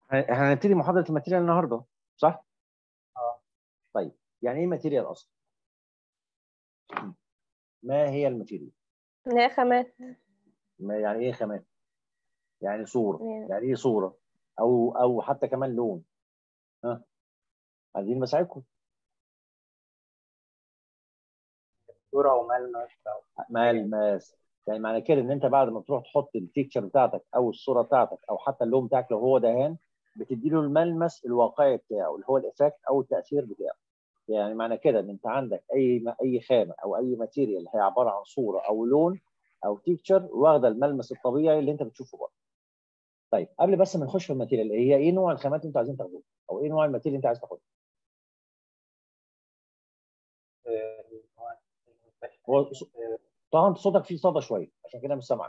احنا هنبتدي محاضره الماتيريال النهارده صح؟ اه طيب يعني ايه ماتيريال اصلا؟ ما هي الماتيريال؟ لا خامات ما يعني ايه خامات؟ يعني صوره يعني- يعني ايه صوره؟ او او حتى كمان لون ها؟ عايزين مساعدكم صورة وملمس أو ملمس يعني معنى كده ان انت بعد ما تروح تحط التيكتشر بتاعتك او الصوره بتاعتك او حتى اللون بتاعك لو هو دهان بتدي له الملمس الواقعي بتاعه اللي هو الايفكت او التاثير بتاعه يعني معنى كده ان انت عندك اي اي خامه او اي ماتيريال هي عباره عن صوره او لون او تيكتشر واخده الملمس الطبيعي اللي انت بتشوفه بره طيب قبل بس ما نخش في الماتيريال هي ايه نوع الخامات اللي انتوا عايزين تاخدوها او ايه نوع الماتيريال اللي انت عايز تاخدها آه، هو ص- طبعا انت صوتك فيه صدى شويه عشان كده مش سامعك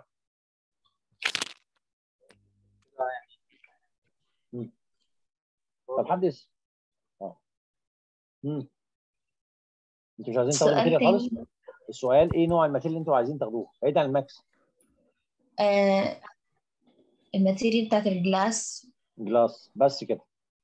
مم. طب حد يس اه امم انتوا مش عايزين تاخدوا سؤال ماتيريال خالص تاني السؤال ايه نوع الماتيريال اللي انتوا عايزين تاخدوه بعيد عن الماكس آه الماتيريال بتاعت الجلاس جلاس بس كده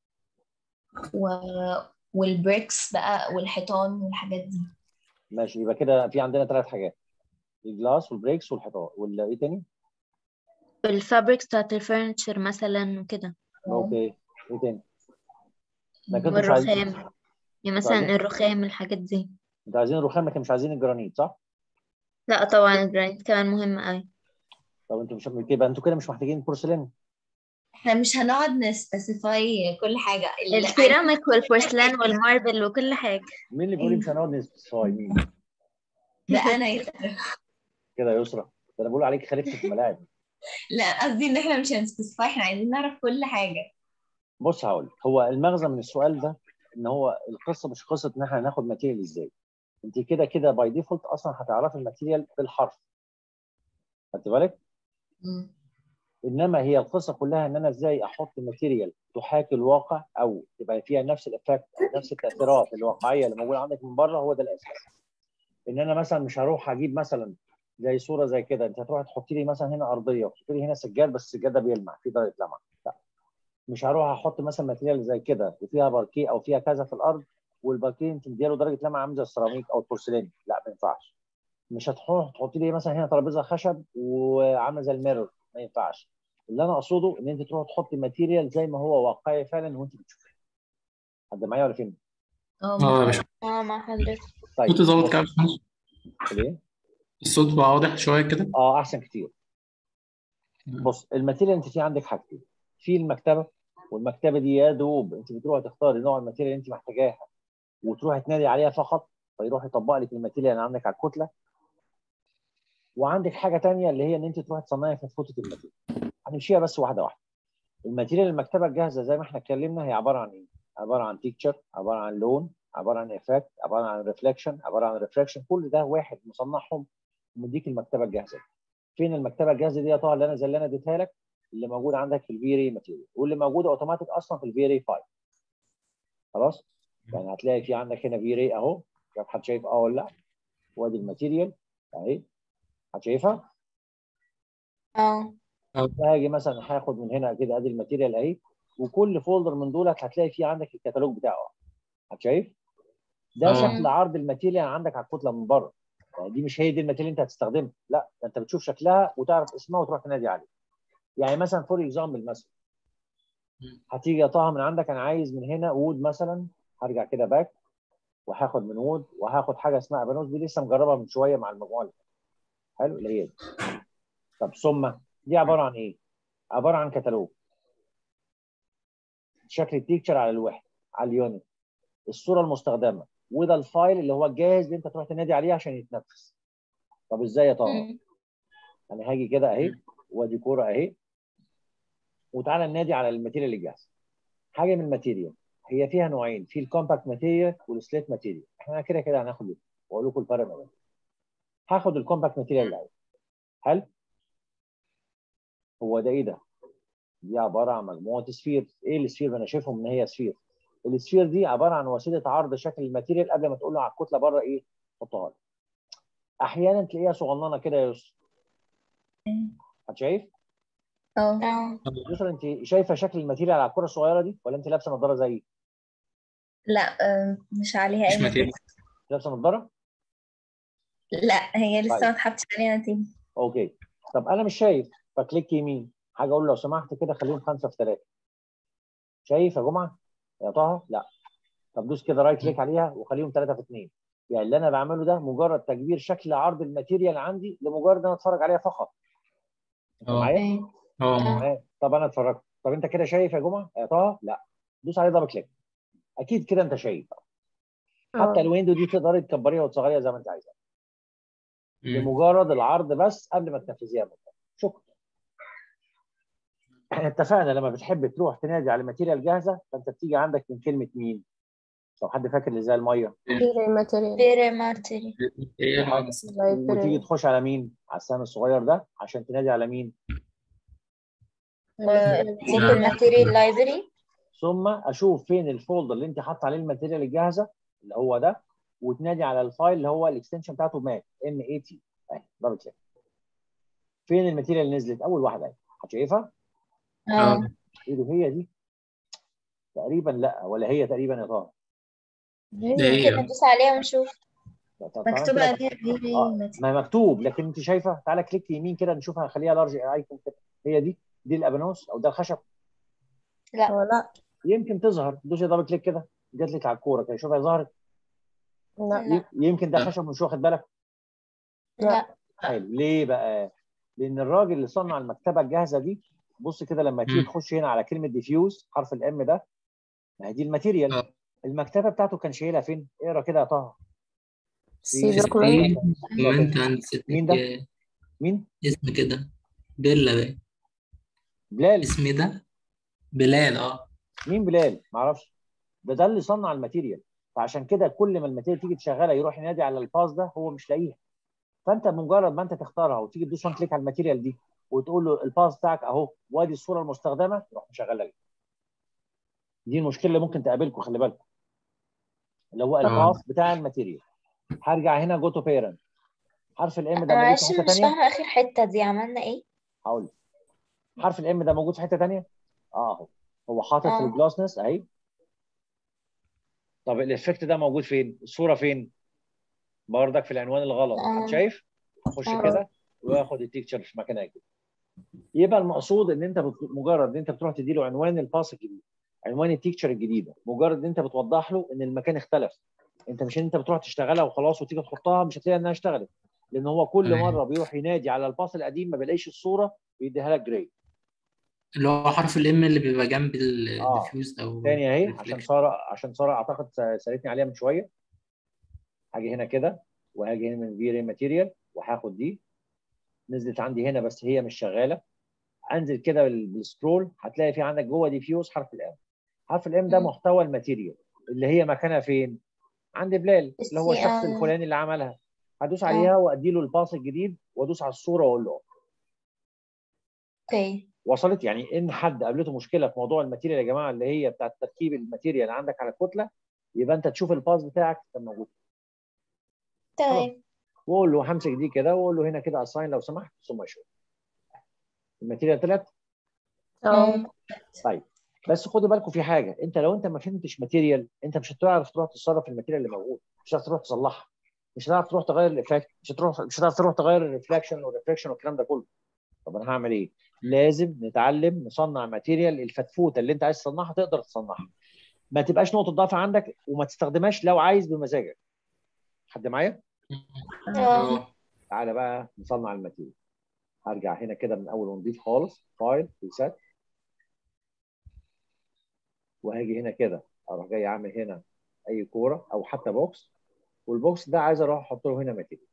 و... والبريكس بقى والحيطان والحاجات دي ماشي يبقى كده في عندنا ثلاث حاجات الجلاس والبريكس والحيطان ولا ايه تاني الفابريكس بتاعت الفurniture مثلا وكده اوكي ايه تاني لكن انتوا مش عايزين والرخام يعني مثلا عايزين- الرخام الحاجات دي انتوا عايزين الرخام لكن مش عايزين الجرانيت صح؟ لا طبعا الجرانيت كمان مهم قوي طب انتوا مش يبقى انتوا كده مش محتاجين بورسلين احنا مش هنقعد نسبيسيفاي كل حاجة اللي السيراميك والبورسلان والماربل وكل حاجة مين اللي بيقول لي مش هنقعد نسبيسيفاي مين؟ ده انا يا- كده يا يسرا ده انا بقول عليك خليفه في الملاعب لا قصدي ان احنا مش هنسبيسيفاي احنا عايزين نعرف كل حاجة بص هقول لك، هو المغزى من السؤال ده ان هو القصه مش قصه ان احنا هناخد ماتيريال ازاي انت كده كده باي ديفولت اصلا هتعرفي الماتيريال بالحرف خدت بالك مم. انما هي القصه كلها ان انا ازاي احط ماتيريال تحاكي الواقع او تبقى فيها نفس الافكت او نفس التاثيرات الواقعيه اللي موجوده عندك من بره هو ده الاساس ان انا مثلا مش هروح اجيب مثلا زي صوره زي كده انت هتروح تحط لي مثلا هنا ارضيه وتحط لي هنا سجاد بس السجاد ده بيلمع في درجه لمعه لا مش هروح احط مثلا ماتيريال زي كده وفيها باركيه او فيها كذا في الارض والباركيه انت مديله درجه لمعه عامله زي السيراميك او البورسلين لا ما ينفعش مش هتروح تحط لي مثلا هنا ترابيزه خشب وعامله زي الميرور ما ينفعش اللي انا اقصده ان انت تروح تحط ماتيريال زي ما هو واقعي فعلا وانت بتشوفه حد معايا ولا فين؟ اه اه يا باشا اه مع حضرتك طيب صوتي ظبط بص- كده يا باشمهندس؟ ليه؟ الصوت بقى واضح شوية كده اه احسن كتير بص الماتيريال انت في عندك حاجتين في المكتبه والمكتبه دي يا دوب انت بتروحي تختاري نوع الماتيريال اللي انت محتاجاها وتروحي تنادي عليها فقط فيروح يطبق لك الماتيريال اللي عندك على الكتله وعندك حاجه تانية اللي هي ان انت تروحي تصنعي فتفوته الماتيريال هنمشيها بس واحده واحده الماتيريال المكتبه الجاهزه زي ما احنا اتكلمنا هي عباره عن ايه؟ عباره عن تيكتشر عباره عن لون عباره عن افكت عباره عن ريفلكشن عباره عن ريفراكشن كل ده واحد مصنعهم ومديك المكتبه الجاهزه فين المكتبه الجاهزه دي يا طه اللي انا زي اللي انا اديتها لك اللي موجود عندك في الفيري ماتيريال واللي موجوده اوتوماتيك اصلا في الفيري 5 خلاص يعني هتلاقي في عندك هنا فيري اهو شوف حد شايف اه ولا لا وادي الماتيريال اهي حد شايفها اه هاجي مثلا هاخد من هنا كده ادي الماتيريال اهي وكل فولدر من دولت هتلاقي فيه عندك الكتالوج بتاعه حد شايف ده اه. شكل عرض الماتيريال عندك على الكتله من بره يعني دي مش هي دي الماتيريال اللي انت هتستخدمها لا ده انت بتشوف شكلها وتعرف اسمها وتروح تنادي عليه يعني مثلا فور اكزامبل مثلا هتيجي يا طه من عندك انا عايز من هنا وود مثلا هرجع كده باك وهاخد من وود وهاخد حاجه اسمها ابانوس دي لسه مجربها من شويه مع المجموعه اللي فاتت. حلو اللي هي دي طب ثم دي عباره عن ايه؟ عباره عن كتالوج شكل التيكتشر على الوحده على اليونت الصوره المستخدمه وده الفايل اللي هو الجاهز اللي انت تروح تنادي عليه عشان يتنفذ طب ازاي يا طه؟ مم. انا هاجي كده اهي وادي كوره اهي وتعالى ننادي على الماتيريال الجاهزه حاجه من الماتيريال هي فيها نوعين في الكومباكت ماتيريال والسليت ماتيريال احنا كده كده هناخد دول واقول لكم الفرق ما بينهم هاخد الكومباكت ماتيريال الاول هل هو ده ايه ده؟ دي عباره عن مجموعه سفير ايه السفير انا شايفهم ان هي سفير السفير دي عباره عن وسيله عرض شكل الماتيريال قبل ما تقول له على الكتله بره ايه حطها لي احيانا تلاقيها صغننه كده يا يسر هتشايف اه يسرا انت شايفه شكل الماتيريال على الكره الصغيره دي ولا انت لابسه نظاره زيي لا آه، مش عليها مش اي ماتيريال نتيجة لابسه نظاره لا هي لسه طيب. ما اتحطش عليها نتيجة اوكي طب انا مش شايف فكليك يمين حاجه اقول له لو سمحت كده خليهم خمسه في ثلاثه شايف يا جمعه يا طه لا طب دوس كده رايت كليك عليها وخليهم ثلاثه في اثنين يعني اللي انا بعمله ده مجرد تكبير شكل عرض الماتيريال عندي لمجرد ان انا اتفرج عليها فقط أنت اه معايا اه تمام طب انا اتفرجت طب انت كده شايف يا جمعه يا طه لا دوس عليه دبل كليك اكيد كده انت شايف حتى الويندو دي تقدري تكبريها وتصغريها زي ما انت عايزه مم. لمجرد العرض بس قبل ما تنفذيها بالظبط. شكرا احنا اتفقنا لما بتحب تروح تنادي على ماتيريال جاهزه فانت بتيجي عندك من كلمه مين؟ لو حد فاكر اللي زي الميه Very material. very material ماتيريال وتيجي Library. تخش على مين؟ على السهم الصغير ده عشان تنادي على مين؟ ممكن material library ثم اشوف فين الفولدر اللي انت حاطه عليه الماتيريال الجاهزه اللي هو ده وتنادي على الفايل اللي هو الاكستنشن بتاعته مات ام اي تي اهي دبل كليك فين الماتيريال اللي نزلت؟ اول واحده اهي شايفها؟ اه ايه دي هي دي؟ تقريبا لا ولا هي تقريبا يا طه ده هي ممكن ندوس عليها ونشوف طب تعالى مكتوب كده- عليها very آه، material ما هي مكتوب لكن انت شايفه تعالى كليك يمين كده نشوفها نخليها لارج ايكون كده هي دي دي الابانوس او ده الخشب هو لا يمكن تظهر دوسي دبل كليك كده جات لك على الكوره كده شوفها ظهرت لا ي- يمكن ده لا. خشب مش واخد بالك لا حلو ليه بقى؟ لان الراجل اللي صنع المكتبه الجاهزه دي بص كده لما تيجي مم. تخش هنا على كلمه ديفيوز حرف الام ده ما هي دي الماتيريال آه. المكتبه بتاعته كان شايلها فين؟ اقرا كده يا طه سي في- دوكمنت كومنت عند ست مين ده؟ أيام. مين؟ اسم كده بيلا بقى بلال اسمي ده بلال اه مين بلال؟ معرفش ده ده اللي صنع الماتيريال فعشان كده كل ما الماتيريال تيجي تشغلها يروح ينادي على الباس ده هو مش لاقيها فانت مجرد ما انت تختارها وتيجي تدوس وان كليك على الماتيريال دي وتقول له الباس بتاعك اهو وادي الصوره المستخدمه يروح مشغل لك دي المشكله اللي ممكن تقابلكم خلي بالكم اللي هو الباس بتاع الماتيريال هرجع هنا جو تو بيرنت حرف الام ده موجود معلش في حته مش ثانيه فاهمة آخر حتة دي عملنا إيه؟ هقول لك. حرف الام ده موجود في حته ثانيه اه اهو هو حاطط في آه. الجلاسنس اهي طب الافكت ده موجود فين الصوره فين بردك في العنوان الغلط آه. حد شايف اخش آه. كده واخد التيكتشر في مكانها كده يبقى المقصود ان انت بت... مجرد ان انت بتروح تدي له عنوان الباس الجديد عنوان التيكتشر الجديده مجرد ان انت بتوضح له ان المكان اختلف انت مش انت بتروح تشتغلها وخلاص وتيجي تحطها مش هتلاقي انها اشتغلت لان هو كل أيوة. مره بيروح ينادي على الباص القديم ما بيلاقيش الصوره بيديها لك جراي اللي هو حرف الام اللي بيبقى جنب آه. الديفيوز او تاني اهي عشان reflection. ساره عشان ساره اعتقد س- سالتني عليها من شويه هاجي هنا كده وهاجي هنا من فيري ماتيريال وهاخد دي نزلت عندي هنا بس هي مش شغاله انزل كده بال- بالسكرول هتلاقي في عندك جوه ديفيوز حرف الام حرف الام ده مم. محتوى الماتيريال اللي هي مكانها فين عند بلال اللي هو بس الشخص آه. الفلاني اللي عملها هدوس آه. عليها وادي له الباص الجديد وادوس على الصوره واقول له أوكي وصلت يعني ان حد قابلته مشكله في موضوع الماتيريال يا جماعه اللي هي بتاعت تركيب الماتيريال عندك على الكتله يبقى انت تشوف الباص بتاعك كان موجود تمام واقول له همسك دي كده واقول له هنا كده اساين لو سمحت ثم اشوف الماتيريال طلعت اه طيب بس خدوا بالكم في حاجه انت لو انت ما فهمتش ماتيريال انت مش هتعرف تروح تتصرف في الماتيريال اللي موجود مش هتعرف تروح تصلحها مش هتعرف تروح تغير الايفكت مش هتروح مش هتعرف تروح تغير الريفلكشن والريفلكشن والكلام ده كله طب انا هعمل ايه؟ لازم نتعلم نصنع ماتيريال الفتفوته اللي انت عايز تصنعها تقدر تصنعها ما تبقاش نقطه ضعف عندك وما تستخدمهاش لو عايز بمزاجك حد معايا؟ اه تعالى بقى نصنع الماتيريال هرجع هنا كده من اول ونضيف خالص فايل ريسيت وهاجي هنا كده اروح جاي عامل هنا اي كوره او حتى بوكس والبوكس ده عايز اروح احط له هنا ماتيريال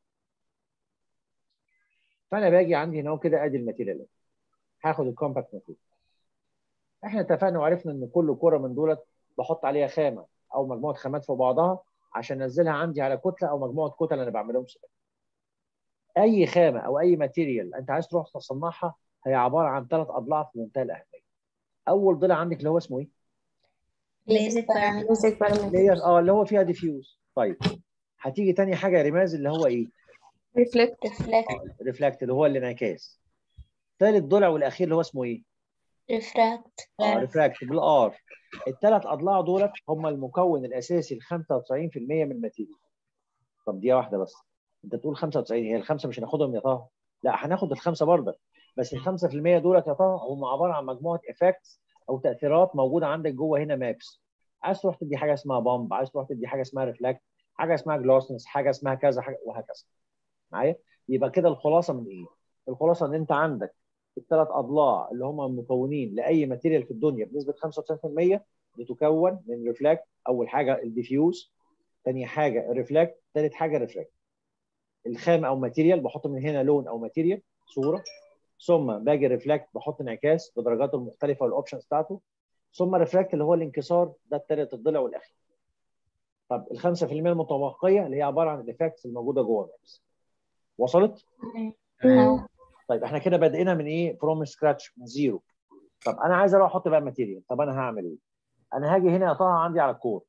فانا باجي عندي هنا كده ادي الماتيريال هاخد الكومباكت ماتيريال احنا اتفقنا وعرفنا ان كل كوره من دولت بحط عليها خامه او مجموعه خامات في بعضها عشان انزلها عندي على كتله او مجموعه كتل انا بعملهم سباق. اي خامه او اي ماتيريال انت عايز تروح تصنعها هي عباره عن ثلاث اضلاع في منتهى الاهميه. اول ضلع عندك اللي هو اسمه ايه؟ basic parameter basic parameters لاير اه اللي هو فيها ديفيوز طيب هتيجي تاني حاجه رماز اللي هو ايه؟ reflect reflect ريفلكت اللي هو الانعكاس ثالث ضلع والاخير اللي هو اسمه ايه؟ ريفراكت اه ريفراكت بالار الثلاث اضلاع دولت هم المكون الاساسي ل 95% من الماتيريال طب دي واحده بس انت تقول 95 هي الخمسه مش هناخدهم يا طه لا هناخد الخمسه برضه بس ال 5% دولت يا طه هم عباره عن مجموعه افكتس او تاثيرات موجوده عندك جوه هنا مابس عايز تروح تدي حاجه اسمها بامب عايز تروح تدي حاجه اسمها ريفلكت حاجه اسمها جلوسنس حاجه اسمها كذا حاجه وهكذا معايا يبقى كده الخلاصه من ايه الخلاصه ان انت عندك الثلاث اضلاع اللي هم مكونين لاي ماتيريال في الدنيا بنسبه 95% بتكون من ريفلكت اول حاجه الديفيوز ثاني حاجه الريفلكت ثالث حاجه ريفلكت الخام او ماتيريال بحط من هنا لون او ماتيريال صوره ثم باجي ريفلكت بحط انعكاس بدرجاته المختلفه والاوبشنز بتاعته ثم ريفلكت اللي هو الانكسار ده الثالث الضلع والاخير طب ال 5% المتبقيه اللي هي عباره عن الايفكتس الموجوده جوه المابس وصلت؟ مم. طيب احنا كده بادئنا من ايه؟ فروم سكراتش من زيرو طب انا عايز اروح احط بقى ماتيريال طب انا هعمل ايه؟ انا هاجي هنا يا طه عندي على الكور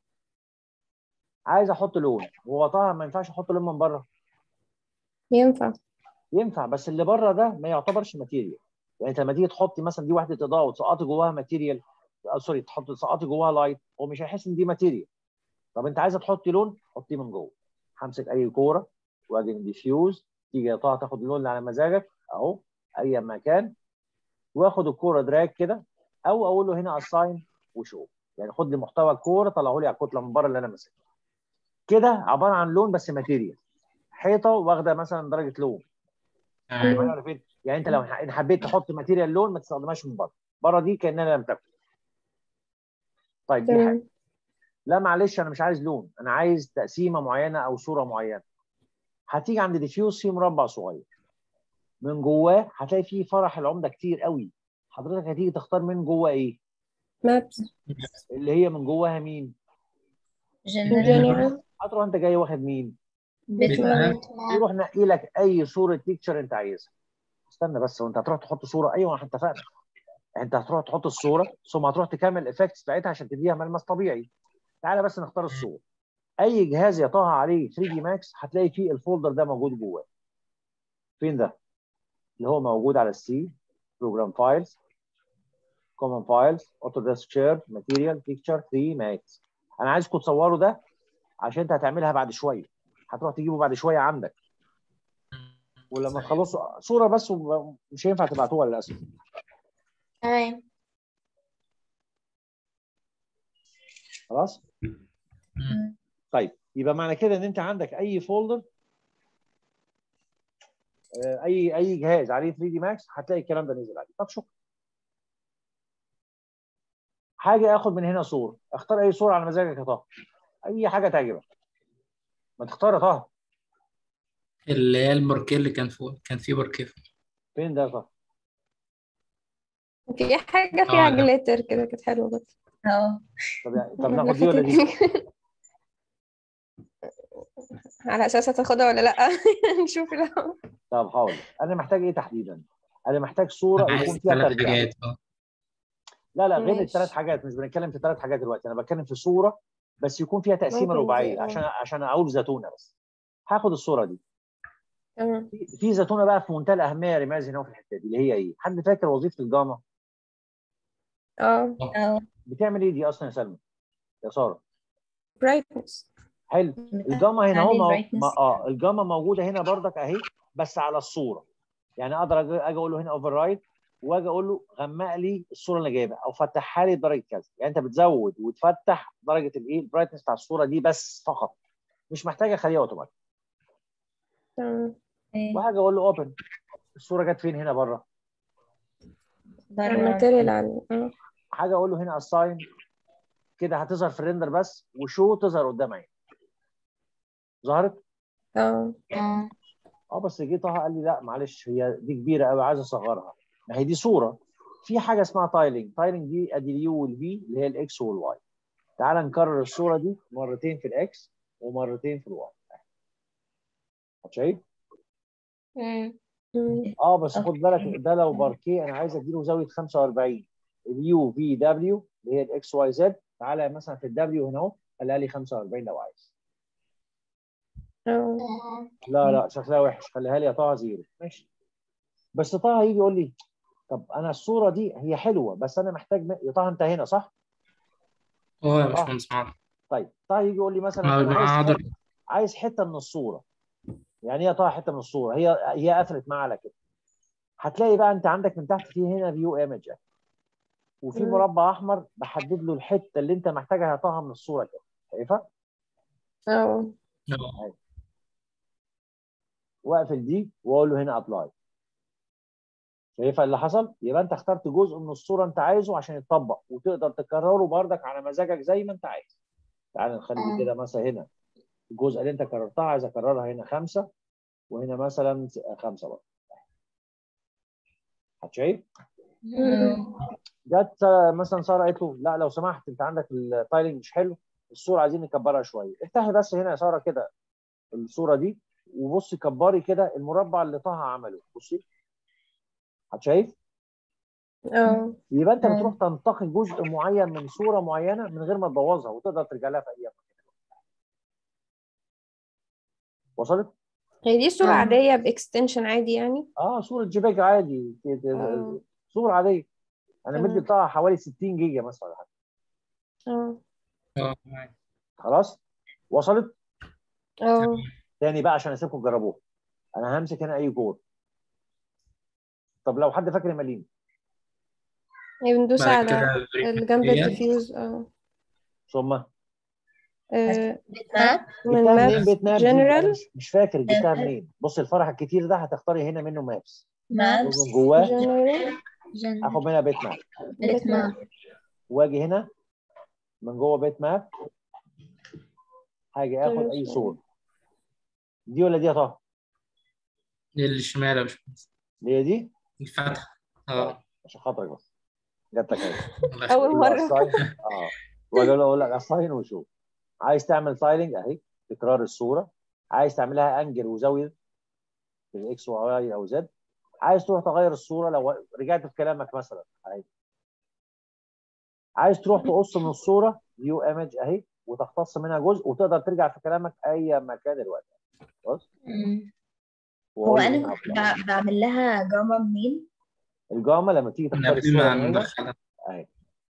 عايز احط لون هو طه ما ينفعش احط لون من بره ينفع ينفع بس اللي بره ده ما يعتبرش ماتيريال يعني انت لما تيجي تحطي مثلا دي وحده اضاءه وتسقطي جواها ماتيريال آه، سوري تحط تسقطي جواها لايت هو مش هيحس ان دي ماتيريال طب انت عايزه تحطي لون حطيه من جوه همسك اي كوره واجي ديفيوز تيجي يا طه تاخد اللون اللي على مزاجك اهو اي مكان واخد الكوره دراج كده او اقول له هنا اساين وشو يعني خد لي محتوى الكوره طلعه لي على الكتله من بره اللي انا ماسكها كده عباره عن لون بس ماتيريال حيطه واخده مثلا درجه لون تمام معايا ولا فين؟ يعني انت لو ح- إن حبيت تحط ماتيريال لون ما تستخدمهاش من بره بره دي كاننا لم تكن طيب دي حاجه تمام لا معلش انا مش عايز لون انا عايز تقسيمه معينه او صوره معينه هتيجي عند ديفيوز فيه مربع صغير من جواه هتلاقي فيه فرح العمده كتير قوي حضرتك هتيجي تختار من جوه ايه مابس اللي هي من جواها مين جنرال جنرال هتروح انت جاي واخد مين بتمام يروح نقي لك اي صوره بيكتشر انت عايزها استنى بس وانت هتروح تحط صوره ايوه احنا اتفقنا انت هتروح تحط الصوره ثم هتروح تكمل الايفكتس بتاعتها عشان تديها ملمس طبيعي تعالى بس نختار الصوره اي جهاز يا طه عليه 3 دي ماكس هتلاقي فيه الفولدر ده موجود جواه فين ده اللي هو موجود على السي بروجرام فايلز كومن فايلز اوتوديسك شير ماتيريال بيكتشر 3 ماكس انا عايزكم تصوروا ده عشان انت هتعملها بعد شويه هتروح تجيبه بعد شويه عندك ولما تخلصوا صوره بس ومش هينفع تبعتوها للاسف تمام خلاص طيب يبقى معنى كده ان انت عندك اي فولدر آه، اي اي جهاز عليه 3 دي ماكس هتلاقي الكلام ده نزل عليه طب شكرا حاجه اخد من هنا صوره اختار اي صوره على مزاجك يا طه اي حاجه تعجبك ما تختار يا طه اللي هي الباركيه اللي كان فوق كان في باركيه فوق. فين ده يا طه في حاجة آه، فيها لا. جليتر كده كانت حلوة بس اه طب يعني طب ناخد دي ولا دي على أساس هتاخدها ولا لأ نشوف الأول طب حاضر انا محتاج ايه تحديدا انا محتاج صوره أنا عايز يكون فيها ثلاث ترجيع حاجات اه لا لا غير ماشي. الثلاث حاجات مش بنتكلم في ثلاث حاجات دلوقتي انا بتكلم في صوره بس يكون فيها تقسيمه ممكن رباعيه دي، آه. عشان عشان اقول زيتونه بس هاخد الصوره دي تمام في- في زيتونه بقى في منتهى الاهميه يا رماز هنا في الحته دي اللي هي ايه؟ حد فاكر وظيفه الجاما؟ اه اه بتعمل ايه دي اصلا يا سلمى؟ يا ساره brightness حلو الجاما هنا هو تعلي مو... الbrightness. ما... اه الجاما موجوده هنا بردك اهي بس على الصوره يعني اقدر اجي أجي اقول له هنا اوفر رايت واجي اقول له غمق لي الصوره اللي جايبها او فتحها لي درجه كذا يعني انت بتزود وتفتح درجه الايه البرايتنس بتاع الصوره دي بس فقط مش محتاج اخليها اوتوماتيك تمام وهاجي اقول له اوبن الصوره جت فين هنا بره بره الماتيريال عندي اه حاجه اقول له هنا اساين كده هتظهر في الريندر بس وشو تظهر قدام عيني ظهرت اه اه اه بس جه طه قال لي لا معلش هي دي كبيره قوي عايز اصغرها ما هي دي صوره في حاجه اسمها تايلنج تايلنج دي ادي اليو والفي اللي هي الاكس والواي تعال نكرر الصوره دي مرتين في الاكس ومرتين في الواي شايف مم. مم. اه بس خد أوكي. بالك ده لو باركيه انا عايز اديله زاويه 45 اليو في دبليو اللي هي الاكس واي زد تعالى مثلا في الدبليو هنا اهو خليها لي 45 لو عايز اه آه. لا لا شكلها وحش خليها لي يا طه زيرو ماشي بس طه يجي يقول لي طب انا الصوره دي هي حلوه بس انا محتاج م... يا طه انت هنا صح؟ اه يا باشمهندس معاذ طيب طه يجي يقول لي مثلا ما- أنا ما عايز أقدر. حتة- عايز حته من الصوره يعني ايه طه حته من الصوره هي هي قفلت معاه على كده هتلاقي بقى انت عندك من تحت في هنا فيو ايمج وفي مم. مربع احمر بحدد له الحته اللي انت محتاجها يا طه من الصوره كده شايفها؟ اه اه واقفل دي واقول له هنا ابلاي شايفها اللي حصل يبقى انت اخترت جزء من الصوره انت عايزه عشان يتطبق وتقدر تكرره بردك على مزاجك زي ما انت عايز تعال نخلي آه. دي كده مثلا هنا الجزء اللي انت كررتها عايز اكررها هنا خمسه وهنا مثلا خمسه برضه هتشايف مم. جت آه، مثلا ساره قالت له لا لو سمحت انت عندك التايلنج مش حلو الصوره عايزين نكبرها شويه افتحي بس هنا يا ساره كده الصوره دي وبصي كبري كده المربع اللي طه عمله بصي هتشايف اه يبقى انت مم. بتروح تنتقي جزء معين من صوره معينه من غير ما تبوظها وتقدر ترجع لها في اي وقت وصلت؟ هي دي صورة آه. عادية بإكستنشن عادي يعني اه صوره جيبيج عادي ت- ت- آه. صوره عاديه انا تمام. مدي بتاعها حوالي 60 جيجا مثلا ولا حاجه اه اه معاك. خلاص وصلت اه تاني بقى عشان اسيبكم تجربوها انا همسك هنا اي كود طب لو حد فاكر مالين هي بندوس بعد على كده الجنب هي الديفيوز اه ثم آه، بيت ماب من جبتها منين ماب بيت ماب دي؟ أنا جنرال مش- مش فاكر جبتها منين بص الفرح الكتير ده هتختاري هنا منه مابس مابس من جواه جنرال جن اخد منها بيت ماب بيت ماب واجي هنا من جوه بيت ماب هاجي اخد اي صوره دي ولا دي يا طه؟ دي اللي الشمال يا باشمهندس اللي هي دي الفتحة اه عشان خاطرك بس جات لك اهي الله يخليك. أول مرة assign. اه واجي اقول لك اساين وشوف عايز تعمل تايلنج اهي تكرار الصوره عايز تعملها انجل وزاويه بالاكس واي او زد عايز تروح تغير الصوره لو رجعت في كلامك مثلا اهي عايز تروح تقص من الصوره فيو ايمج اهي وتختص منها جزء وتقدر ترجع في كلامك اي مكان الوقت خلاص مم. هو وأقول انا هنا كنت apply. بع- بعمل لها جاما منين الجامه لما تيجي كنا تختار قبل الصوره ما من هنا ندخلها اهي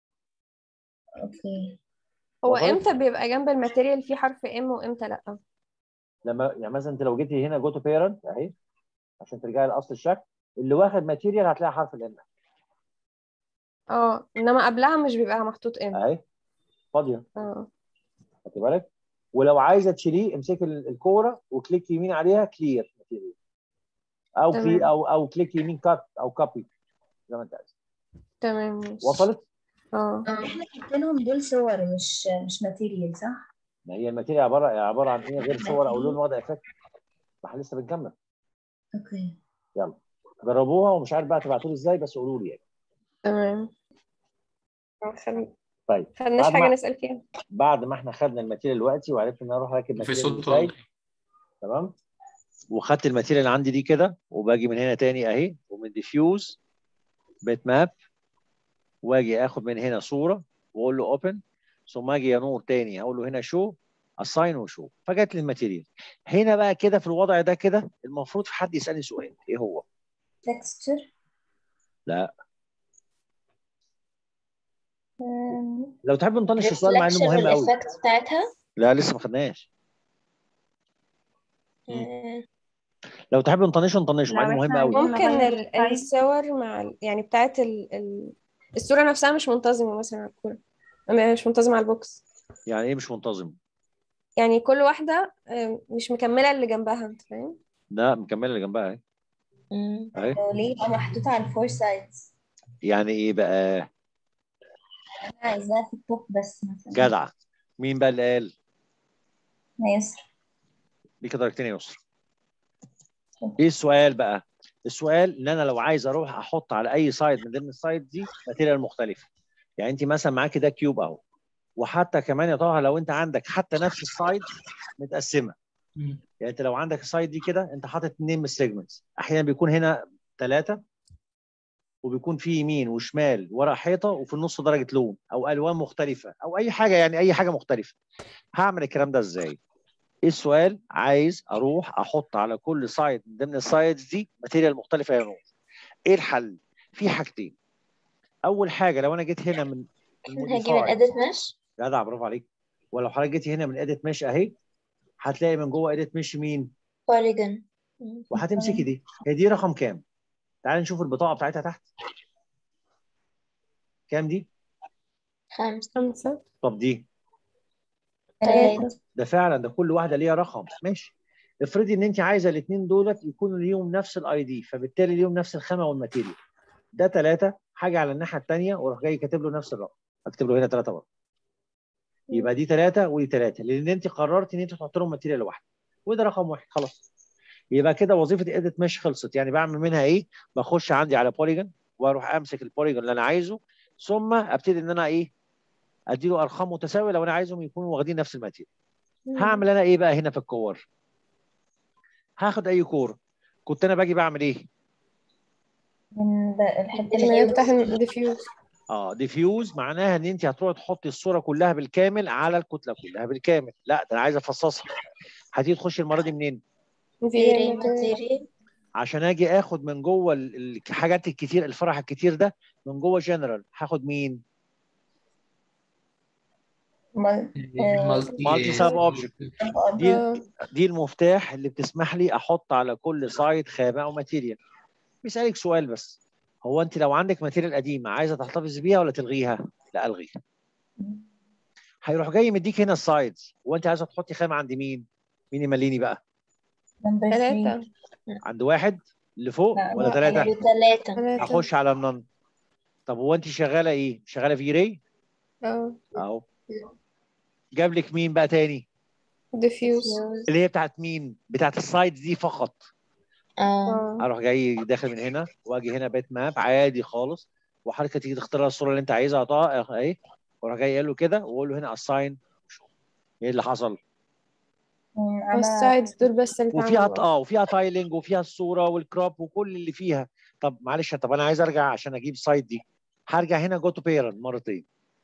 اوكي هو وصلت؟ امتى بيبقى جنب الماتيريال فيه حرف ام وامتى لا لما يعني مثلا انت لو جيتي هنا جو تو بيرنت اهي عشان ترجعي لاصل الشكل اللي واخد ماتيريال هتلاقي حرف الام اه انما قبلها مش بيبقى محطوط ام اهي فاضيه اه خدت بالك ولو عايزه تشيليه امسكي ال- الكوره وكليك يمين عليها كلير ماتيريال او تمام. كلي او او كليك يمين كات او كوبي زي ما انت عايز تمام ماشي. وصلت اه اه احنا حاطينهم دول صور مش مش ماتيريال صح؟ ما هي الماتيريال عباره عباره عن ايه غير صور او لون وضع افكت ما احنا لسه بنكمل اوكي يلا جربوها ومش عارف بقى تبعتوا لي ازاي بس قولوا لي يعني تمام خل- طيب خدناش بعد حاجة ما نسأل فيها بعد ما احنا خدنا الماتيريال دلوقتي وعرفت ان انا اروح اركب في ماتيريال صوت ازاي ولا تمام وخدت الماتيريال اللي عندي دي كده وباجي من هنا تاني اهي ومن ديفيوز بيت ماب واجي اخد من هنا صوره واقول له اوبن ثم اجي يا نور تاني اقول له هنا شو اساين وشو فجت لي الماتيريال هنا بقى كده في الوضع ده كده المفروض في حد يسالني سؤال ايه هو؟ تكستشر لا لو تحب نطنش السؤال مع انه مهم قوي الايفكت بتاعتها لا لسه ما خدناش لو تحب نطنشه نطنشه مع انه مهم قوي ممكن ال- الصور مع ال- يعني بتاعت ال... ال... الصورة نفسها مش منتظمة مثلا على الكورة أما مش منتظمة على البوكس يعني ايه مش منتظم؟ يعني كل واحدة آم، مش مكملة اللي جنبها انت فاهم لا مكمله اللي جنبها اهي اهي ليه بقى محطوطة على الفور سايدز يعني ايه بقى انا عايزاها في التوب بس مثلا جدع مين بقى اللي قال؟ يسر دي كده درجتين يا يسرا ايه السؤال بقى؟ السؤال ان انا لو عايز اروح احط على اي سايد من ضمن السايد دي ماتيريال مختلفه يعني انت مثلا معاكي ده كيوب اهو وحتى كمان يا طه لو انت عندك حتى نفس السايد متقسمه مم. يعني انت لو عندك السايد دي كده انت حاطط اثنين من السيجمنتس احيانا بيكون هنا ثلاثه وبيكون في يمين وشمال ورا حيطه وفي النص درجه لون او الوان مختلفه او اي حاجه يعني اي حاجه مختلفه هعمل الكلام ده ازاي ايه السؤال عايز اروح احط على كل سايد من ضمن السايدز دي ماتيريال مختلفه يا نور ايه الحل في حاجتين اول حاجه لو انا جيت هنا من هجيب الموديفاي الاديت مش جدع برافو عليك ولو حضرتك جيتي هنا من اديت مش اهي هتلاقي من جوه اديت مش مين بوليجون وهتمسكي دي هي دي رقم كام تعالي نشوف البطاقه بتاعتها تحت كام دي خمسة خمسة طب دي ثلاثة ده فعلا ده كل واحده ليها رقم ماشي افرضي ان انت عايزه الاثنين دولت يكونوا ليهم نفس الاي دي فبالتالي ليهم نفس الخامه والماتيريال ده ثلاثه حاجه على الناحيه الثانيه واروح جاي كاتب له نفس الرقم اكتب له هنا ثلاثه برضه يبقى دي ثلاثه ودي ثلاثه لان انت قررت ان انت تحط لهم ماتيريال واحده وده رقم واحد خلاص يبقى كده وظيفه اديت مش خلصت يعني بعمل منها ايه بخش عندي على بوليجون واروح امسك البوليجون اللي انا عايزه ثم ابتدي ان انا ايه اديله ارقام متساويه لو انا عايزهم يكونوا واخدين نفس الماتيريال هعمل انا ايه بقى هنا في الكور هاخد اي كور كنت انا باجي بعمل ايه من ب- الحتة اللي اللي يفتح الديفيوز اه ديفيوز معناها ان انت هتروحي تحطي الصوره كلها بالكامل على الكتله كلها بالكامل لا ده انا عايز افصصها هتيجي تخشي المره دي منين فيري ماتيريال عشان اجي اخد من جوه ال- الحاجات الكتير الفرح الكتير ده من جوه جنرال هاخد مين مال- مالتي ساب اوبجكت دي آه. دي المفتاح اللي بتسمح لي احط على كل سايت خامه او ماتيريال بيسالك سؤال بس هو انت لو عندك ماتيريال قديمه عايزه تحتفظ بيها ولا تلغيها لا الغيها هيروح جاي مديك هنا السايدز وانت عايزه تحطي خامه عند مين مين يمليني بقى نمبر ثلاثة عند واحد اللي فوق لا، ولا لا، ثلاثه ثلاثة ثلاثة اخش على النن طب هو انت شغاله ايه شغاله في ري اه اهو جاب لك مين بقى تاني ديفيوز اللي هي بتاعت مين بتاعت السايدز دي فقط اه اه اروح جاي داخل من هنا واجي هنا بيت ماب عادي خالص وحضرتك تيجي تختار الصوره اللي انت عايزها طا- اهي واروح جاي قايل له كده واقول له هنا اساين ايه اللي حصل على والسايدز دول بس اللي وفيها اتعملوا. اه وفيها تايلنج وفيها الصوره والكروب وكل اللي فيها طب معلش طب انا عايز ارجع عشان اجيب سايد دي هرجع هنا جو تو بيرنت مرتين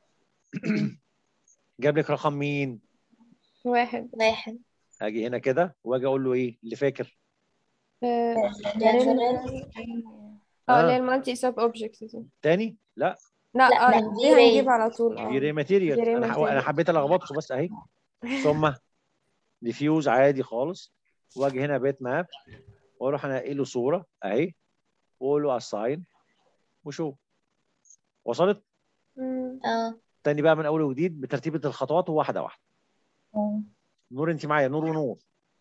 جاب لك رقم مين واحد واحد اجي هنا كده واجي اقول له ايه اللي فاكر اه جنرال آه، اللي هي المالتي سب اوبجكت دي تاني لا لا لا، اه لا، دي دي هنجيب ري. على طول دي اه ري ماتيريال دي ري انا ح- ماتيريال. انا حبيت الخبطكم بس اهي ثم ديفيوز عادي خالص واجي هنا بيت ماب واروح انقي له صوره اهي واقول له اساين وشوف وصلت مم. اه تاني بقى من اول وجديد بترتيب الخطوات وواحده واحده نور انت معايا نور ونور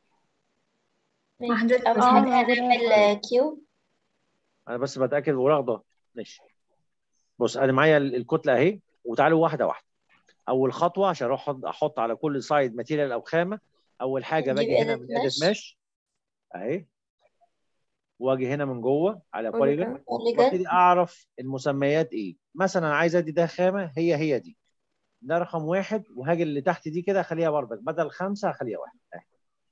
حضرتك أول بس حاجة حاجة هنعمل كيو انا بس بتاكد ورغده ماشي بص انا معايا ال- الكتله اهي وتعالوا واحده واحده اول خطوه عشان اروح أحط- احط على كل سايد ماتيريال او خامه اول حاجه نجيب باجي هنا edit من اديت mesh. مش اهي واجي هنا من جوه على Polygon. بوليجون بوليجون وابتدي اعرف المسميات ايه مثلا أنا عايز ادي ده خامه هي هي دي ده رقم واحد وهاجي اللي تحت دي كده اخليها بردك بدل خمسه اخليها واحد اهي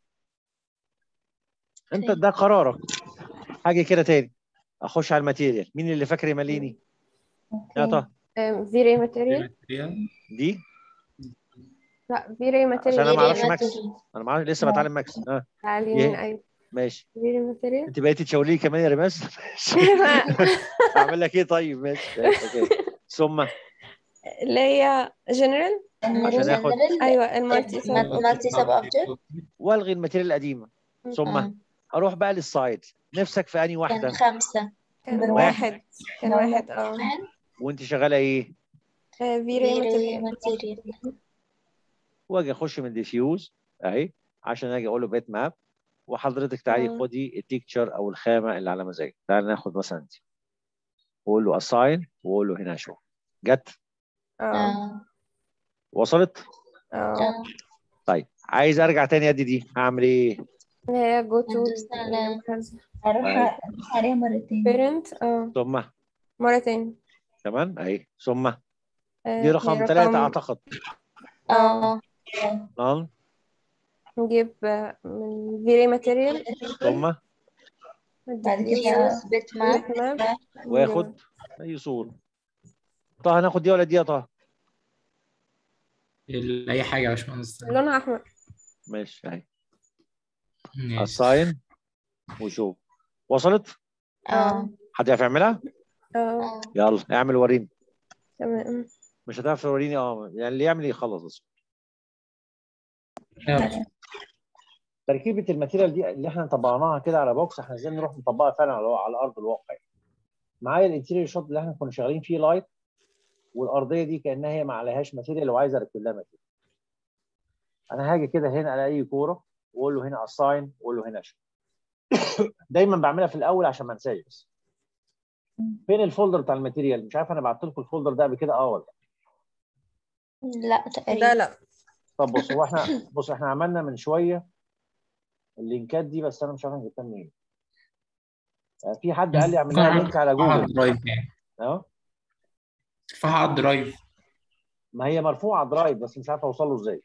انت أوكي. ده قرارك هاجي كده تاني اخش على الماتيريال مين اللي فاكر يمليني يا طه فيري ماتيريال دي لا فيري عشان ماتيريال انا ما اعرفش Very ماكس material. انا ما اعرف لسه لا. بتعلم ماكس اه على اليمين إيه؟ ايوه ماشي فيري ماتيريال انت بقيتي تشاوري لي كمان يا ريماس اعمل لك ايه طيب ماشي اوكي ثم اللي هي جنرال عشان اخد General. ايوه المالتي سب multi sub object. والغي الماتيريال القديمه ثم آه. اروح بقى للسايد نفسك في انهي واحده كان خمسة كان واحد. واحد كان واحد اه واحد وانت شغاله ايه فيري Very ماتيريال material. واجي اخش من ديفيوز اهي عشان اجي اقول له بيت ماب وحضرتك تعالي آه. خدي التيكتشر او الخامه اللي على مزاجك تعالى ناخد مثلا دي واقول له اساين واقول له هنا شو جت اه اه وصلت اه آه. طيب عايز ارجع تاني ادي دي هعمل ايه اللي هي جو تو ندوس على- هروح أدوس عليها مرتين بيرنت اه ثم مرة تاني تمام اهي ثم آه، دي رقم ثلاثة اعتقد اه نعم نجيب آه، من فيري ماتيريال ثم بعد كده diffuse bitmap واخد اي صورة طه هناخد دي ولا دي يا طه ال- اي حاجه يا باشمهندس لونها احمر ماشي اهي ماشي. اساين وشوف وصلت اه حد يعرف يعملها اه يلا اعمل وريني تمام مش هتعرف توريني اه يعني اللي يعمل يخلص بس يلا. تركيبه الماتيريال دي اللي احنا طبقناها كده على بوكس احنا ازاي نروح نطبقها فعلا على على ارض الواقع معايا الانتيريور شوت اللي احنا كنا شغالين فيه لايت والارضيه دي كانها هي ما عليهاش ماتيريال وعايز اركب لها ماتيريال انا هاجي كده هنا على اي كوره واقول له هنا اساين واقول له هنا شو دايما بعملها في الاول عشان ما انساش بس فين الفولدر بتاع الماتيريال مش عارف انا بعت لكم الفولدر ده قبل كده اه ولا لا تقريبا ده لا طب بص هو احنا بص احنا عملنا من شويه اللينكات دي بس انا مش عارف انا جبتها منين آه، في حد قال لي اعمل لها لينك على ارفعها على جوجل الدرايف يعني اه ارفعها على الدرايف ما هي مرفوعه على درايف بس مش عارف اوصل له ازاي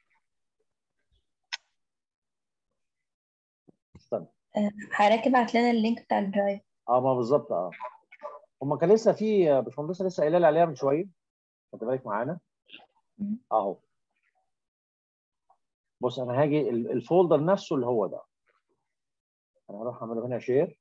استنى حضرتك ابعت لنا اللينك بتاع الدرايف اه ما بالظبط اه هما كان لسه في آه، باشمهندس لسه قايله لي عليها من شويه خد بالك معانا مم. اهو بص انا هاجي ال- الفولدر نفسه اللي هو ده انا هروح اعمله هنا شير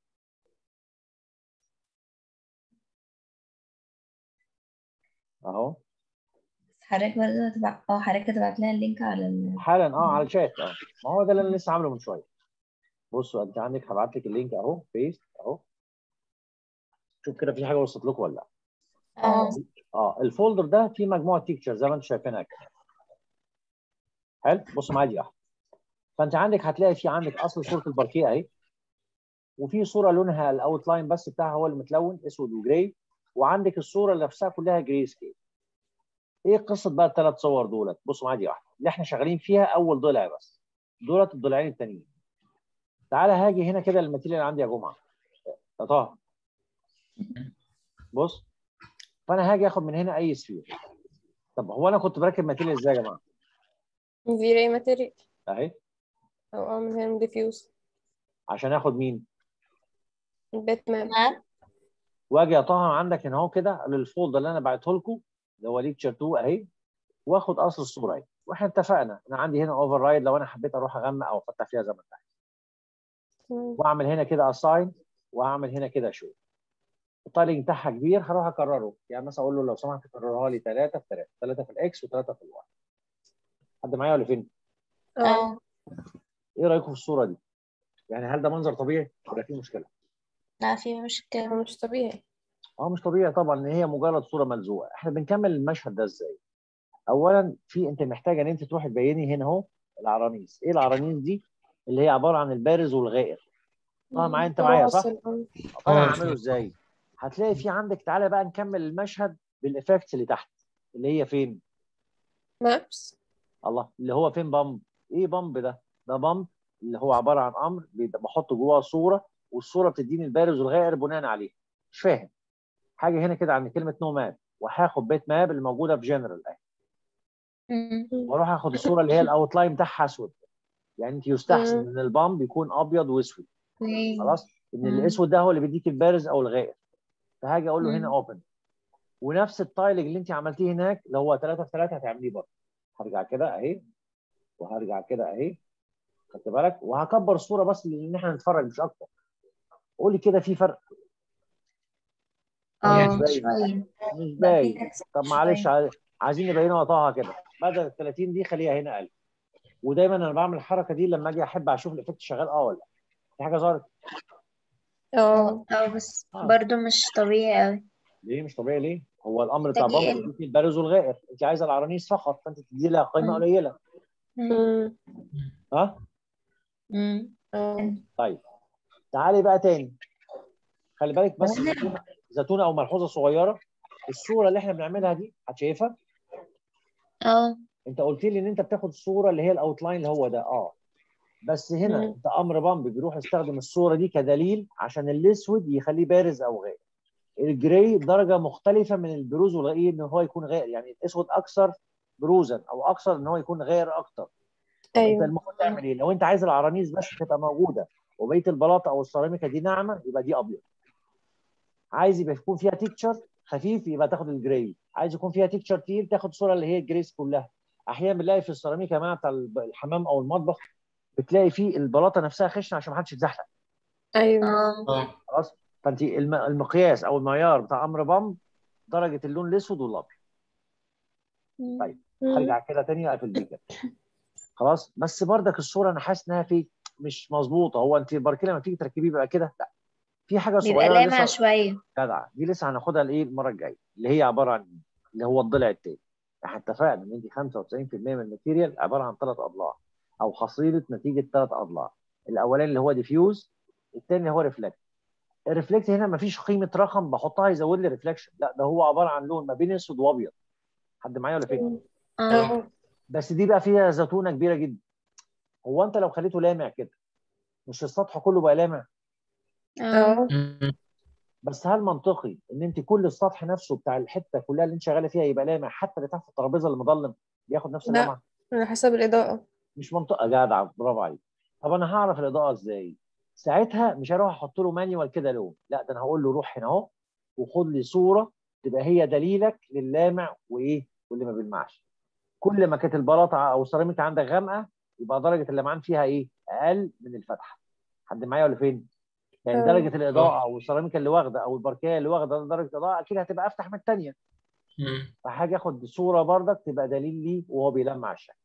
اهو حضرتك برضه هتبعت اه حضرتك هتبعت لنا اللينك على ال... حالا اه على الشات اه ما هو ده اللي انا لسه عامله من شويه بصوا انت عندك هبعت لك اللينك اهو بيست اهو شوف كده في حاجه وصلت لكم ولا لا اه اه الفولدر ده فيه مجموعه تيكتشر زي ما انتم شايفينها كده حلو بصوا معايا دي واحده فانت عندك هتلاقي في عندك اصل صوره الباركيه اهي وفي صوره لونها الاوتلاين بس بتاعها هو اللي متلون اسود وجراي وعندك الصوره نفسها كلها جراي سكيل ايه قصه بقى الثلاث صور دولت بصوا معايا دي واحده اللي احنا شغالين فيها اول ضلع بس دولت الضلعين التانيين تعالى هاجي هنا كده الماتيريال عندي يا جمعه يا طه بص فانا هاجي اخد من هنا اي سفير طب هو انا كنت بركب ماتيريال ازاي يا جماعه في راي ماتيريال اهي او اه من هنا ديفيوز عشان اخد مين البيت ماب واجي اقطعها عندك هنا اهو كده للفولدر اللي انا بعته لكم اللي هو ليكتشر 2 اهي واخد اصل الصوره اهي واحنا اتفقنا انا عندي هنا اوفر رايد لو انا حبيت اروح اغمق او افتح فيها زي ما انت عايز تمام. واعمل هنا كده اساين واعمل هنا كده شو التايلنج بتاعها كبير هروح اكرره يعني مثلا اقول له لو سمحت كررها لي 3 في 3 3 في الاكس و3 في الواي حد معايا ولا فين؟ اه ايه رايكم في الصوره دي؟ يعني هل ده منظر طبيعي ولا في مشكله؟ لا في مشكلة هو مش طبيعي اه مش طبيعي طبعا ان هي مجرد صوره ملزوقه احنا بنكمل المشهد ده ازاي اولا في انت محتاجه ان انت تروحي تبيني هنا اهو العرانيس ايه العرانيس دي اللي هي عباره عن البارز والغائر اه معايا انت معايا صح تواصل، اه. فانا اه، هعمله ازاي هتلاقي في عندك تعالى بقى نكمل المشهد بالافكتس اللي تحت اللي هي فين مابس الله اللي هو فين بامب ايه بامب ده ده بامب اللي هو عباره عن امر بيبقى بحط جواه صوره والصوره بتديني البارز والغائر بناء عليه مش فاهم حاجه هنا كده عند كلمه نو ماب وهاخد بيت ماب اللي موجوده في جنرال اهي مم. واروح اخد الصوره اللي هي الاوتلاين بتاعها اسود يعني انت يستحسن مم. ان البامب يكون ابيض واسود اوكي. خلاص ان مم. الاسود ده هو اللي بيديك البارز او الغائر فهاجي اقول له هنا مم. اوبن ونفس التايلنج اللي انت عملتيه هناك اللي هو 3 في 3 هتعمليه برضه هرجع كده اهي وهرجع كده اهي خدت بالك وهكبر الصوره بس لان احنا نتفرج مش اكتر قولي كده في فرق اه مش باين. شوية مش لا، في باين تكس طب معلش شوية. عايز- عايزين نبينها وقطعها كده بدل ال 30 دي خليها هنا 1000 ودايما انا بعمل الحركه دي لما اجي احب اشوف الايفكت شغال اه ولا لا. في حاجه ظهرت اه اه بس آه. برضو مش طبيعي قوي ليه مش طبيعي ليه؟ هو الامر بتاع محتاج بامب يقل. بيديك البارز والغائر انت عايزه العرانيس فقط فانت تدي لها قيمه مم. قليله مم. ها مم. اه طيب تعالي بقى تاني خلي بالك بس هو أنا- زيتونه زيتونه او ملحوظه صغيره الصوره اللي احنا بنعملها دي هتشايفها اه انت قلت لي ان انت بتاخد الصوره اللي هي الاوتلاين اللي هو ده اه بس هنا مم. انت امر بامب بيروح يستخدم الصوره دي كدليل عشان الاسود يخليه بارز او غائر الجراي درجه مختلفه من البروز والغائر ان هو يكون غائر يعني الاسود اكثر بروزا او اكثر ان هو يكون غائر اكتر انت ايوه المفروض تعمل ايه لو انت عايز العرانيس بس تبقى موجوده وبقيه البلاطه او السيراميكا دي ناعمه يبقى دي ابيض عايز يبقى يكون فيها تيكتشر خفيف يبقى تاخد الجراي عايز يكون فيها تيكتشر تقيل تاخد صوره اللي هي الجريس كلها احيانا بنلاقي في السيراميك يا جماعه بتاع الحمام او المطبخ بتلاقي فيه البلاطه نفسها خشنه عشان ما حدش يتزحلق ايوه اه اه خلاص فانت الم- المقياس او المعيار بتاع امر بامب درجه اللون الاسود والابيض طيب هرجع كده تاني اقفل دي كده خلاص بس بردك الصوره انا حاسس انها في مش مظبوطه هو انت الباركيه لما تيجي تركبيه بيبقى كده لا في حاجه بيبقى صغيره لامع لسه شوية جدع دي لسه هناخدها الايه المره الجايه اللي هي عباره عن ايه؟ اللي هو الضلع التاني احنا اتفقنا ان انت 95% من الماتيريال عباره عن ثلاث اضلاع او حصيله نتيجه ثلاث اضلاع الاولاني اللي هو ديفيوز الثاني اللي هو ريفلكت الريفلكت هنا مفيش قيمه رقم بحطها يزود لي ريفلكشن لا ده هو عباره عن لون ما بين اسود وابيض حد معايا ولا فين اه بس دي بقى فيها زتونه كبيره جدا هو انت لو خليته لامع كده مش السطح كله بقى لامع اه اه مم. بس هل منطقي ان انت كل السطح نفسه بتاع الحته كلها اللي انت شغاله فيها يبقى لامع حتى اللي تحت الترابيزه اللي مظلم بياخد نفس لا. اللمعه على حسب الإضاءة مش منطقه جدع برافو عليك طب انا هعرف الاضاءه ازاي ساعتها مش هروح احط له مانيوال كده لون لا ده انا هقول له روح هنا اهو وخد لي صوره تبقى هي دليلك للامع وايه واللي ما بيلمعش كل ما كانت البلاطه او السيراميك عندك غامقه يبقى درجه اللمعان فيها ايه اقل من الفتحه حد معايا ولا فين يعني آه. درجه الاضاءه او السيراميك اللي واخده او الباركيه اللي واخده درجه الاضاءه اكيد هتبقى افتح من الثانيه مم. فحاجه اخد صوره بردك تبقى دليل ليه وهو بيلمع الشكل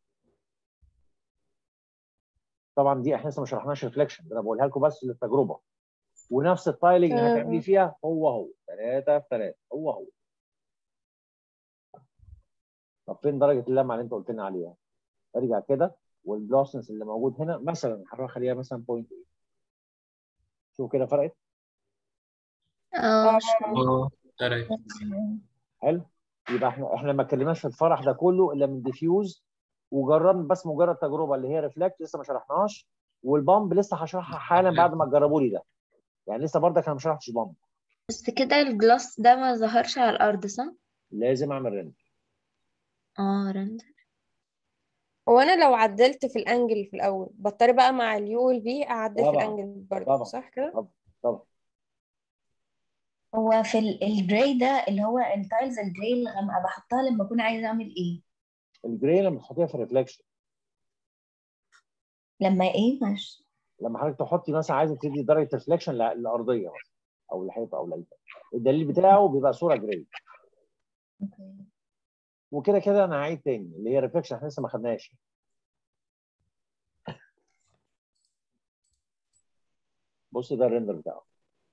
طبعا دي احنا لسه ما شرحناش ريفليكشن ده انا بقولها لكم بس للتجربه ونفس التايلنج اللي آه. هتعملي فيها هو هو ثلاثه في ثلاثه هو هو طب فين درجه اللمعه اللي انت قلت لنا عليها؟ ارجع كده والجلاسنس اللي موجود هنا مثلا هروح اخليها مثلا 0.8 شوف كده فرقت اه اه تمام حلو يبقى احنا احنا ما اتكلمناش في الفرح ده كله الا من ديفيوز وجربنا بس مجرد تجربه اللي هي ريفلكت لسه ما شرحناهاش والبامب لسه هشرحها حالا بعد ما تجربوا لي ده يعني لسه برضك انا ما شرحتش بامب بس كده الجلاس ده ما ظهرش على الأرض صح؟ لازم اعمل رند اه رند هو أنا لو عدلت في الأنجل في الأول بضطر بقى مع اليو والفي أعدل في طبعا. الأنجل برضه طبعا. صح كده؟ طبعا هو في ال- الجراي ده اللي هو التايلز الجراي الغامقة بحطها لما أكون عايزة أعمل إيه؟ الجراي لما تحطيها في الريفلكشن لما إيه؟ مش لما حضرتك تحطي مثلا عايزه تدي درجه ريفلكشن للارضيه مثلا او الحيطه او العيد الدليل بتاعه بيبقى صوره جراي أوكي وكده كده انا هعيد تاني اللي هي ريفلكشن احنا لسه ما خدناش بص ده الريندر بتاعه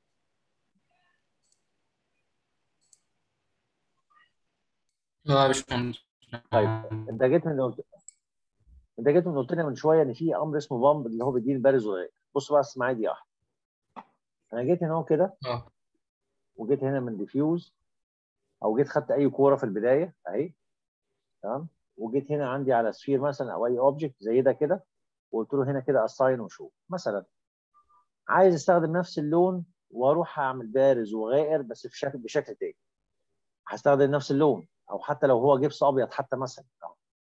اه يا باشمهندس طيب انت جيت من قلت انت جيت من قلت لنا من شويه ان في امر اسمه بامب اللي هو بيديني بارز وغير بص بقى اسمعي دي واحده انا جيت هنا اهو كده اه وجيت هنا من ديفيوز او جيت خدت اي كوره في البدايه اهي تمام وجيت هنا عندي على سفير مثلا او اي اوبجكت زي ده كده وقلت له هنا كده اساين وشوف مثلا عايز استخدم نفس اللون واروح اعمل بارز وغائر بس في شكل بشكل تاني هستخدم نفس اللون او حتى لو هو جبس ابيض حتى مثلا أهو.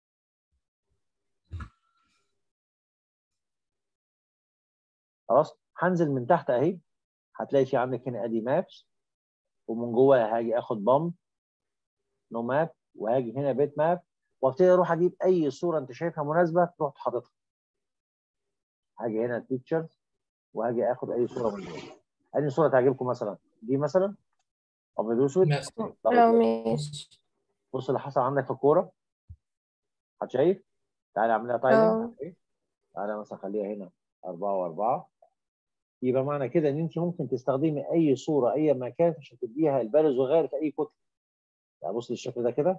خلاص هنزل من تحت اهي هتلاقي في عندك هنا ادي مابس ومن جوه هاجي اخد بامب نو ماب وهاجي هنا بيت ماب وابتدي اروح اجيب اي صوره انت شايفها مناسبه تروح حاططها هاجي هنا بيكتشرز وهاجي اخد اي صوره من دول اي صوره تعجبكم مثلا دي مثلا ابيض واسود بس طب اه ماشي بص اللي حصل عندك في الكوره حد شايف تعالى اعملها تايلنج اه تعالى مثلا خليها هنا أربعة وأربعة يبقى معنى كده إن أنت ممكن تستخدمي أي صورة أي مكان عشان تديها البارز وغير في أي كتلة يعني بص للشكل ده كده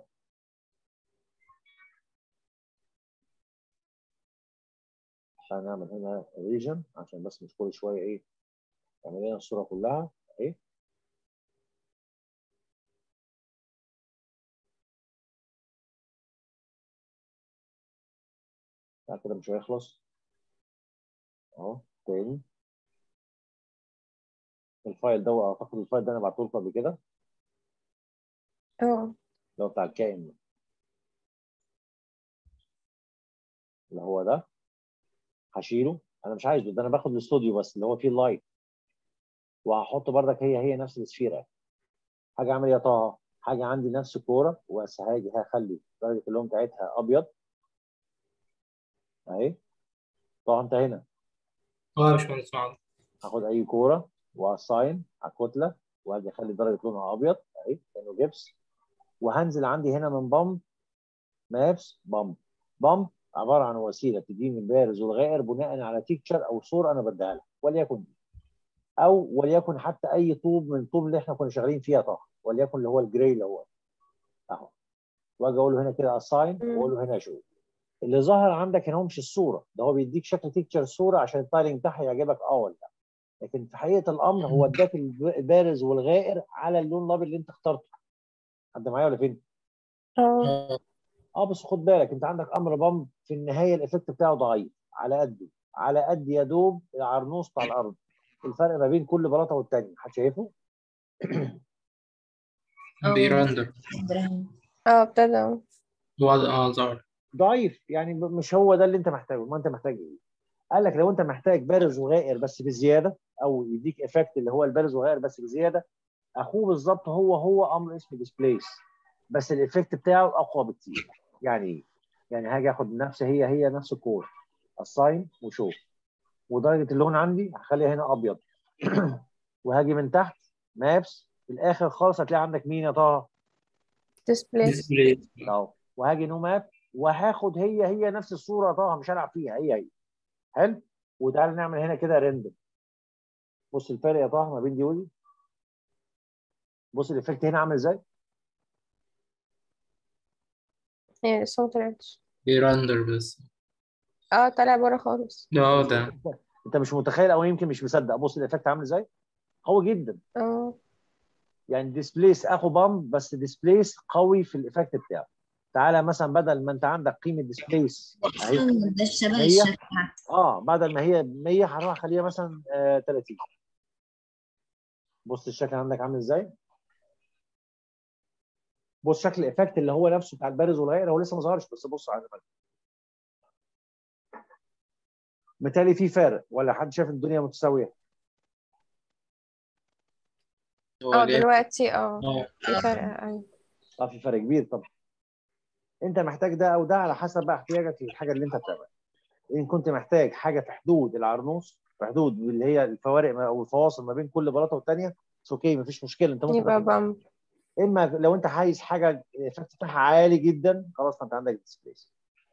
عشان نعمل هنا ريجن عشان بس مش كل شوية إيه تعمل لنا الصورة كلها أهي بعد كده مش هيخلص أهو تاني الفايل ده أعتقد الفايل ده أنا بعته لكم قبل كده اه اللي هو بتاع الكائن ده. اللي هو ده هشيله انا مش عايزه ده انا باخد الاستوديو بس اللي هو فيه اللايت وهحط بردك هي هي نفس السفيره حاجه اعمل يا طه حاجه عندي نفس الكوره بس هاجي هخلي درجه اللون بتاعتها ابيض اهي طه انت هنا اه يا باشمهندس معاذ هاخد اي كوره واساين على الكتله واجي اخلي درجه لونها ابيض اهي كانه جبس وهنزل عندي هنا من بامب مابس بامب بامب عباره عن وسيله تديني البارز والغائر بناء على تيكتشر او صوره انا بديها لها وليكن دي او وليكن حتى اي طوب من الطوب اللي احنا كنا شغالين فيها طبعا وليكن اللي هو الجراي اللي هو اهو واجي اقول له هنا كده اساين مم. واقول له هنا شو اللي ظهر عندك هنا هو مش الصوره ده هو بيديك شكل تيكتشر الصوره عشان التايلنج بتاعها يعجبك اه ولا لا لكن في حقيقه الامر هو اداك البارز والغائر على اللون الابيض اللي انت اخترته حد معايا ولا فين؟ اه اه اه بس خد بالك انت عندك امر بامب في النهايه الايفكت بتاعه ضعيف على قده على قد يا دوب العرنوس بتاع الارض الفرق ما بين كل بلاطه والتانيه حد شايفه؟ بيرندر إبراهيم اه ابتدى اه وضع اه ظهر ضعيف يعني ب- مش هو ده اللي انت محتاجه ما انت محتاج ايه؟ قال لك لو انت محتاج بارز وغائر بس بزياده او يديك افكت اللي هو البارز وغائر بس بزياده اخوه بالظبط هو هو امر اسمه ديسبليس بس الايفكت بتاعه اقوى بكتير يعني ايه؟ يعني هاجي اخد نفس هي هي نفس الكور الساين وشوف ودرجه اللون عندي هخليها هنا ابيض وهاجي من تحت مابس في الاخر خالص هتلاقي عندك مين يا طه؟ ديسبلاي ديسبلاي اهو وهاجي نو ماب وهاخد هي هي نفس الصوره طبعا مش هلعب فيها هي هي حلو وتعالى نعمل هنا كده ريندر بص الفرق يا طه ما بين دي ودي بص الايفكت هنا عامل ازاي يعني لسه ما طلعتش بيرندر بس اه طلع بره خالص اه ده انت مش متخيل او يمكن مش مصدق بص الايفكت عامل ازاي قوي جدا اه يعني ديسبليس اخو بامب بس ديسبليس قوي في الايفكت بتاعه تعالى مثلا بدل ما انت عندك قيمه ديسبليس اهي ده شبه هي؟ الشكل حتى اه بدل ما هي 100 هروح اخليها مثلا آه 30 بص الشكل عندك عامل ازاي بص شكل الايفكت اللي هو نفسه بتاع البارز والغير هو لسه ما ظهرش بس بص على الملك. بالتالي في فارق ولا حد شايف الدنيا متساويه هو اه ليه دلوقتي اه اه في فرق ايوه اه في فرق كبير طبعا انت محتاج ده او ده على حسب بقى احتياجك للحاجه اللي انت بتعملها ان كنت محتاج حاجه في حدود العرنوس في حدود اللي هي الفوارق ما- او الفواصل ما بين كل بلاطه والثانيه اوكي مفيش مشكله انت ممكن يبقى تاخد- بامب اما لو انت عايز حاجه الايفكت بتاعها عالي جدا خلاص فانت عندك ديسبليس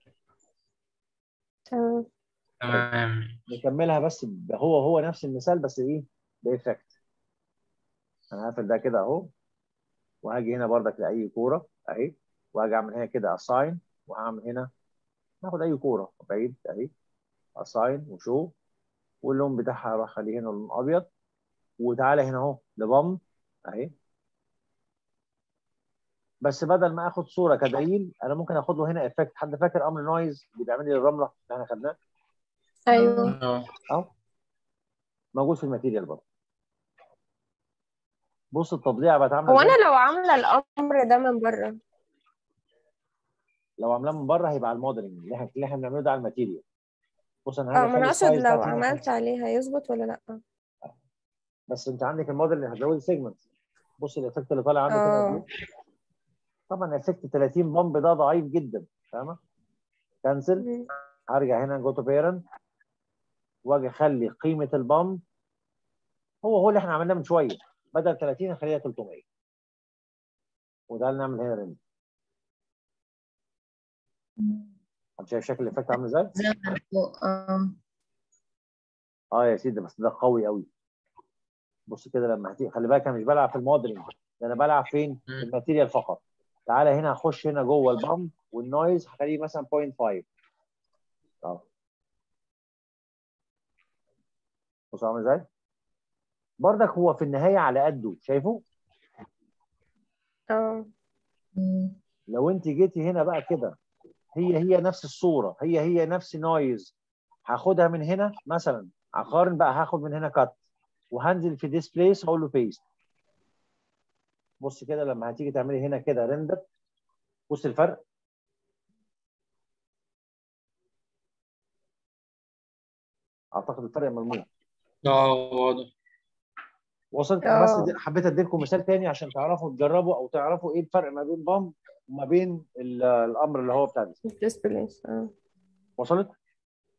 تمام تمام نكملها بس ب- هو هو نفس المثال بس ايه بايفكت انا هقفل ده كده اهو وهاجي هنا بردك لاي كوره اهي وهاجي اعمل هنا كده اساين وهعمل هنا ناخد اي كوره بعيد اهي اساين وشو واللون بتاعها اروح اخليه هنا لون ابيض وتعالى هنا اهو لبم اهي بس بدل ما اخد صوره كدليل انا ممكن اخد له هنا افكت حد فاكر امر نويز اللي بيعمل لي الرمله اللي احنا خدناه ايوه اه اهو موجود في الماتيريال برضه بص التطبيعه بقت عامله هو ازاي انا لو عامله الامر ده من بره لو عاملاه من بره هيبقى على الموديلنج اللي احنا اللي احنا بنعمله ده على الماتيريال بص انا اه هاجي ما انا اخلي اقصد السايز لو بتاعتي مثلاً- عملت عليه هيظبط ولا لا بس انت عندك الموديل اللي هتزود سيجمنت بص الايفكت اللي طالع عندك هنا قد اه ايه طبعا افكت 30 بامب ده ضعيف جدا فاهمه كنسل مم. هرجع هنا جو تو بيرنت واجي اخلي قيمه البامب هو هو اللي احنا عملناه من شويه بدل 30 نخليها 300 وده نعمل هنا ريند انت شايف شكل الايفكت عامل ازاي؟ زي ما فوق اه اه يا سيدي بس ده قوي قوي بص كده لما هتيجي خلي بالك انا مش بلعب في الموديلنج ده انا بلعب فين؟ في مم. الماتيريال فقط تعالى هنا هخش هنا جوه البامب والنويز هخليه مثلا 0.5 اه بص عامل ازاي؟ برضك هو في النهايه على قده شايفه؟ اه مم. لو انت جيتي هنا بقى كده هي هي نفس الصوره هي هي نفس نويز هاخدها من هنا مثلا هقارن بقى هاخد من هنا كات وهنزل في ديسبليس هقول له بيست بص كده لما هتيجي تعملي هنا كده ريندر بص الفرق اعتقد الفرق ملموس اه واضح وصلت اه. بس دي- حبيت اديلكم مثال تاني عشان تعرفوا تجربوا او تعرفوا ايه الفرق ما بين بامب وما بين ال- الامر اللي هو بتاع ده ديسبلاي اه وصلت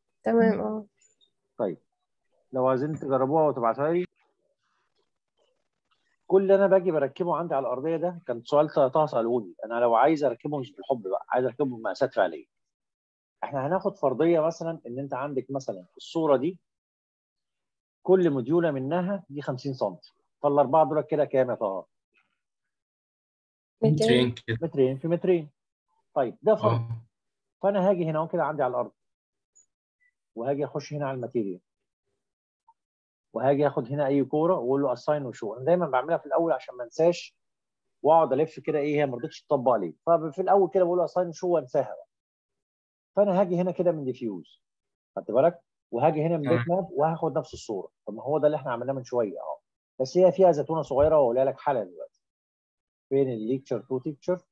تمام اه طيب لو عايزين تجربوها وتبعتوها لي كل اللي انا باجي بركبه عندي على الارضيه ده كان سؤال طه سالوني انا لو عايز اركبه مش بالحب بقى عايز اركبه بمقاسات فعليه احنا هناخد فرضيه مثلا ان انت عندك مثلا في الصوره دي كل موديوله منها دي 50 سم فالاربعه دول كده كام يا طه؟ مترين كده مترين في مترين طيب ده فرض اه فانا هاجي هنا اهو كده عندي على الارض وهاجي اخش هنا على الماتيريال وهاجي اخد هنا اي كوره واقول له اساين وشو انا دايما بعملها في الاول عشان ما انساش واقعد الف كده ايه هي ما رضتش تطبق ليه ففي الاول كده بقول له اساين وشو وانساها بقى. فانا هاجي هنا كده من ديفيوز خدت بالك وهاجي هنا من تمام. بيت ماب وهاخد نفس الصوره طب ما هو ده اللي احنا عملناه من شويه اهو بس هي فيها زيتونه صغيره واقولها لك حالا دلوقتي فين الليكتشر تو تيكتشر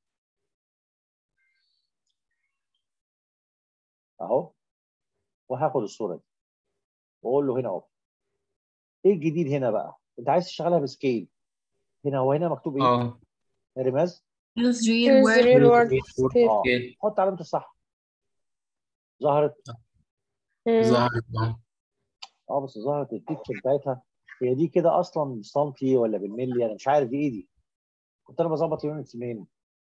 اهو وهاخد الصوره دي واقول له هنا اهو ايه الجديد هنا بقى انت عايز تشتغلها بسكيل هنا هو هنا مكتوب ايه اه يا رماز use real Use world real world Real scale. اه scale. حط علامه الصح ظهرت مم. ظهرت اه اه بس ظهرت التيكتشر بتاعتها هي دي كده اصلا بالسنتي ولا بالملي انا مش عارف دي ايه دي كنت انا بظبط اليونتس منين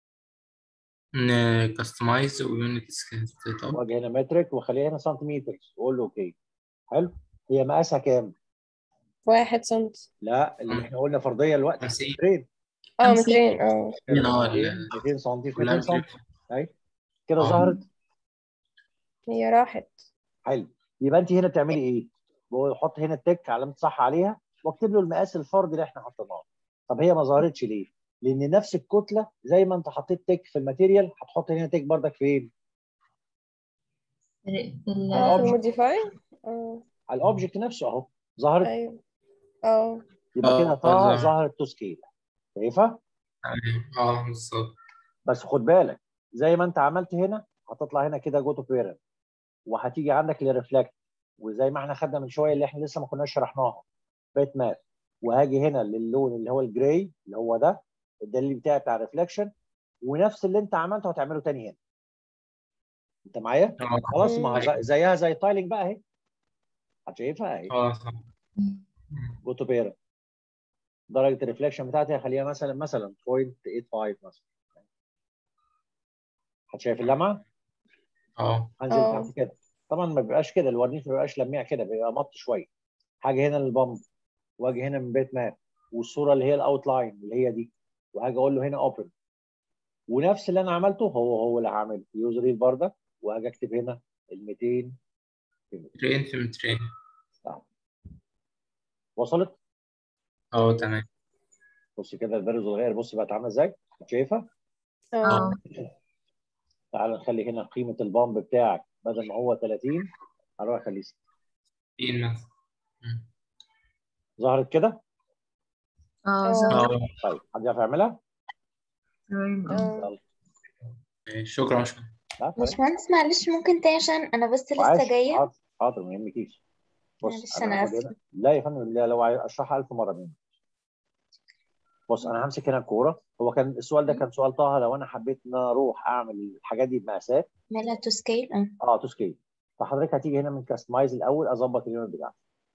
كاستمايز ويونت سكيل طب واجي هنا مترك واخليها هنا سنتيمتر واقول له اوكي حلو هي مقاسها كام واحد سنتي لا اللي احنا قلنا فرضيه الوقت 50 مترين اه خمسين. مترين اه اه 200 200 سم في كلها 200 سم مترين. اهي كده آه. ظهرت هي راحت حلو يبقى انت هنا بتعملي ايه؟ بقول حط هنا التك علامه صح عليها واكتب له المقاس الفردي اللي احنا حطيناه طب هي ما ظهرتش ليه؟ لان نفس الكتله زي ما انت حطيت تك في الماتيريال هتحط هنا تك بردك فين؟ في ال- اه في الأوبجكت. الموديفاي اه على الاوبجكت نفسه اهو ظهرت ايوه اه يبقى آه، كده آه، طه ظهر. ظهرت تو سكيل شايفها؟ اه بالظبط بس خد بالك زي ما انت عملت هنا هتطلع هنا كده جو تو بيرنت وهتيجي عندك للريفلكت وزي ما احنا خدنا من شويه اللي احنا لسه ما كناش شرحناها بيت ماب وهاجي هنا للون اللي هو الجراي اللي هو ده الدليل بتاعي بتاع الريفلكشن ونفس اللي انت عملته هتعمله تاني هنا انت معايا؟ اه خلاص ما هو مم. زي- زيها زي التايلنج بقى اهي هتشايفها اهي اه صح جو تو بيرنت درجه الريفلكشن بتاعتي هخليها مثلا مثلا 0.85 مثلا هتشايف اللمعه؟ اه هنزل اه. تحت كده طبعا ما بيبقاش كده الورنيش ما بيبقاش لميع كده بيبقى مط شويه حاجه هنا للبامب واجي هنا من بيت ماب والصوره اللي هي الاوت لاين اللي هي دي وهاجي اقول له هنا اوبن ونفس اللي انا عملته هو هو اللي هعمله يوز ريل بردك وهاجي اكتب هنا ال 200 في متر. مترين في مترين وصلت اه تمام بص كده البارز صغير بص بقت عامله ازاي شايفها اه تعال نخلي هنا قيمه البامب بتاعك بدل ما هو 30 هروح اخليه 60 60 مثلا مم. ظهرت كده اه اه. ظهر اه طيب حد يعرف يعملها تمام اه اه يلا شكرا شكرا لا فرق. باشمهندس معلش ممكن تاني عشان انا بس معلش، لسه جايه حاضر حاضر ما يهمكيش بص معلش انا أنا هاخد آسفة. هنا لا يا فندم لا لو عايز اشرحها 1000 مره مني بص انا همسك هنا الكوره هو كان السؤال ده كان سؤال طه لو انا حبيت ان انا اروح اعمل الحاجات دي بمقاسات مالها تو سكيل اه اه تو سكيل فحضرتك هتيجي هنا من كاستمايز الاول اظبط اليونت بتاعتي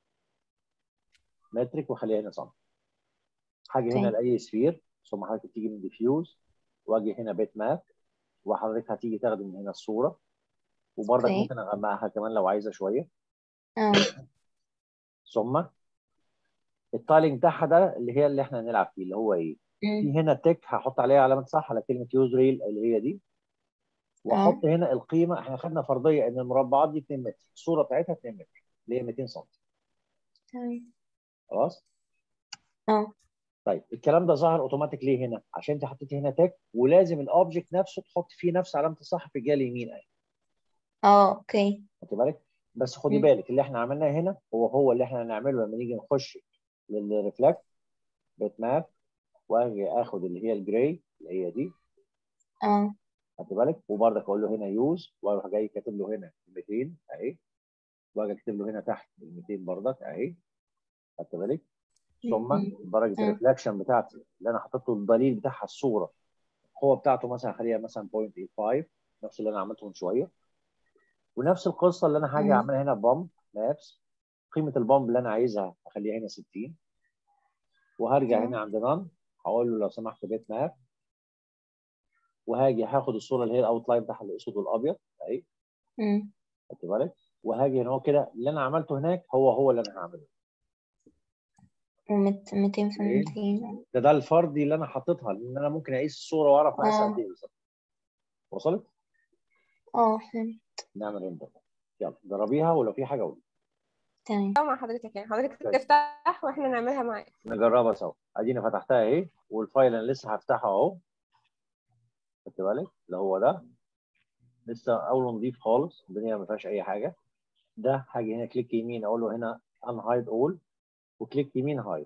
مترك واخليها هنا سم حاجه هنا أوكي. لاي سفير ثم حضرتك تيجي من ديفيوز واجي هنا بيت ماب وحضرتك هتيجي تاخدي من هنا الصوره وبرضك أوكي. ممكن اغمقها كمان لو عايزه شويه اه ثم التايلنج بتاعها ده اللي هي اللي احنا هنلعب فيه اللي هو ايه؟ أمم. في هنا تك هحط عليها علامه صح على كلمه يوز ريل اللي هي دي واحط هنا القيمه احنا خدنا فرضيه ان المربعات دي 2 متر الصوره بتاعتها 2 متر اللي هي 200 سم تمام خلاص؟ اه طيب الكلام ده ظهر اوتوماتيك ليه هنا؟ عشان انت حطيت هنا تك ولازم الاوبجكت نفسه تحط فيه نفس علامه الصح في الجهه اليمين اهي اه اوكي خدي بالك؟ بس خدي مم. بالك اللي احنا عملناه هنا هو هو اللي احنا هنعمله لما نيجي نخش للريفلكت بيت ماب واجي اخد اللي هي الجراي اللي هي دي اه خدت بالك وبرضك اقول له هنا يوز واروح جاي كاتب له هنا 200 اهي واجي اكتب له هنا تحت ال 200 برضك اهي خدت بالك ثم مم. درجه آه. الريفلكشن بتاعتي اللي انا حطيت له الدليل بتاعها الصوره القوه بتاعته مثلا خليها مثلا 0.85 نفس اللي انا عملته من شويه ونفس القصه اللي انا هاجي مم. اعملها هنا بامب مابس قيمه البامب اللي انا عايزها اخليها هنا 60 وهرجع تمام. هنا عند نان هقول له لو سمحت بيت ماب وهاجي هاخد الصوره اللي هي الاوت لاين بتاعها الاسود والابيض اهي مم. خدت بالك وهاجي هنا هو كده اللي انا عملته هناك هو هو اللي انا هعمله ومت- 200 في إيه؟ 200 ده ده الفردي اللي انا حاططها لان انا ممكن اقيس الصوره واعرف اقيسها آه. قد ايه بالظبط وصلت؟ اه فهمت نعمل ريندر يلا جربيها ولو في حاجه قولي تمام أو مع حضرتك يعني حضرتك طيب. تفتح واحنا نعملها معاك نجربها سوا اديني فتحتها اهي والفايل انا لسه هفتحه اهو خدت بالك اللي هو ده لسه اول نضيف خالص الدنيا ما فيهاش اي حاجه ده هاجي هنا كليك يمين اقول له هنا ان هايد اول وكليك يمين هايد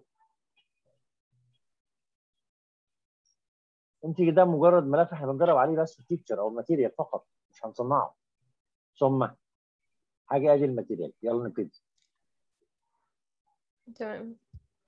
انت ده مجرد ملف احنا بنجرب عليه بس التيكتشر او الماتيريال فقط مش هنصنعه ثم حاجه ادي الماتيريال يلا نبتدي تمام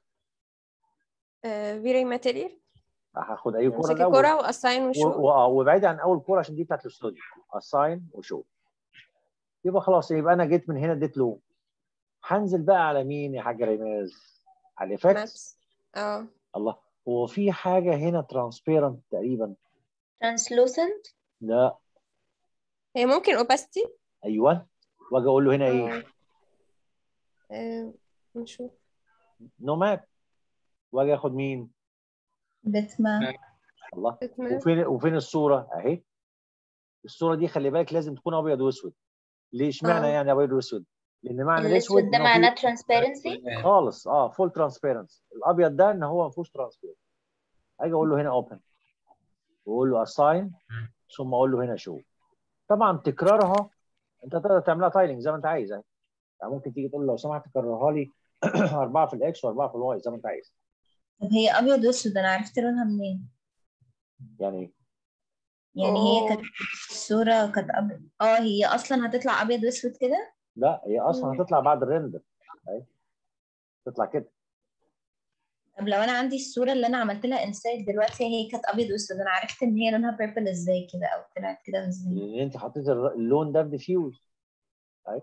فيري ماتيريال هاخد اي كوره امسكي الاول كرة واساين و- وشو و- آه، وابعدي عن اول كوره عشان دي بتاعت الاستوديو اساين وشو يبقى خلاص يبقى انا جيت من هنا اديت له هنزل بقى على مين يا حاج ريماز على الايفكتس مابس اه الله هو في حاجه هنا ترانسبيرنت تقريبا translucent لا هي ممكن اوباستي ايوه واجي اقول له هنا ايه نشوف نو ماب واجي اخد مين بتما الله بتمام. وفين وفين الصوره اهي الصوره دي خلي بالك لازم تكون ابيض واسود ليه اشمعنى آه. يعني ابيض واسود لان معنى الاسود الاسود ده إن هو في- معناه transparency خالص اه فول ترانسبيرنس الابيض ده ان هو ما فيهوش ترانسبيرنس اجي اقول له هنا اوبن واقول له اساين ثم اقول له هنا شو طبعا تكرارها انت تقدر تعملها تايلنج زي ما انت عايز يعني يعني ممكن تيجي تقول له لو سمحت كررها لي اربعه في الاكس واربعه في الواي زي ما انت عايز طب هي ابيض واسود انا عرفت لونها منين يعني ايه يعني هي أوه. كانت الصورة كانت ابيض اه هي اصلا هتطلع ابيض واسود كده لا هي اصلا مم. هتطلع بعد الريندر اهي تطلع كده طب لو انا عندي الصورة اللي انا عملت لها انسايت دلوقتي هي كانت ابيض واسود انا عرفت ان هي لونها بيربل ازاي كده او طلعت كده ازاي لان انت حطيت الر- اللون ده بديفيوز اهي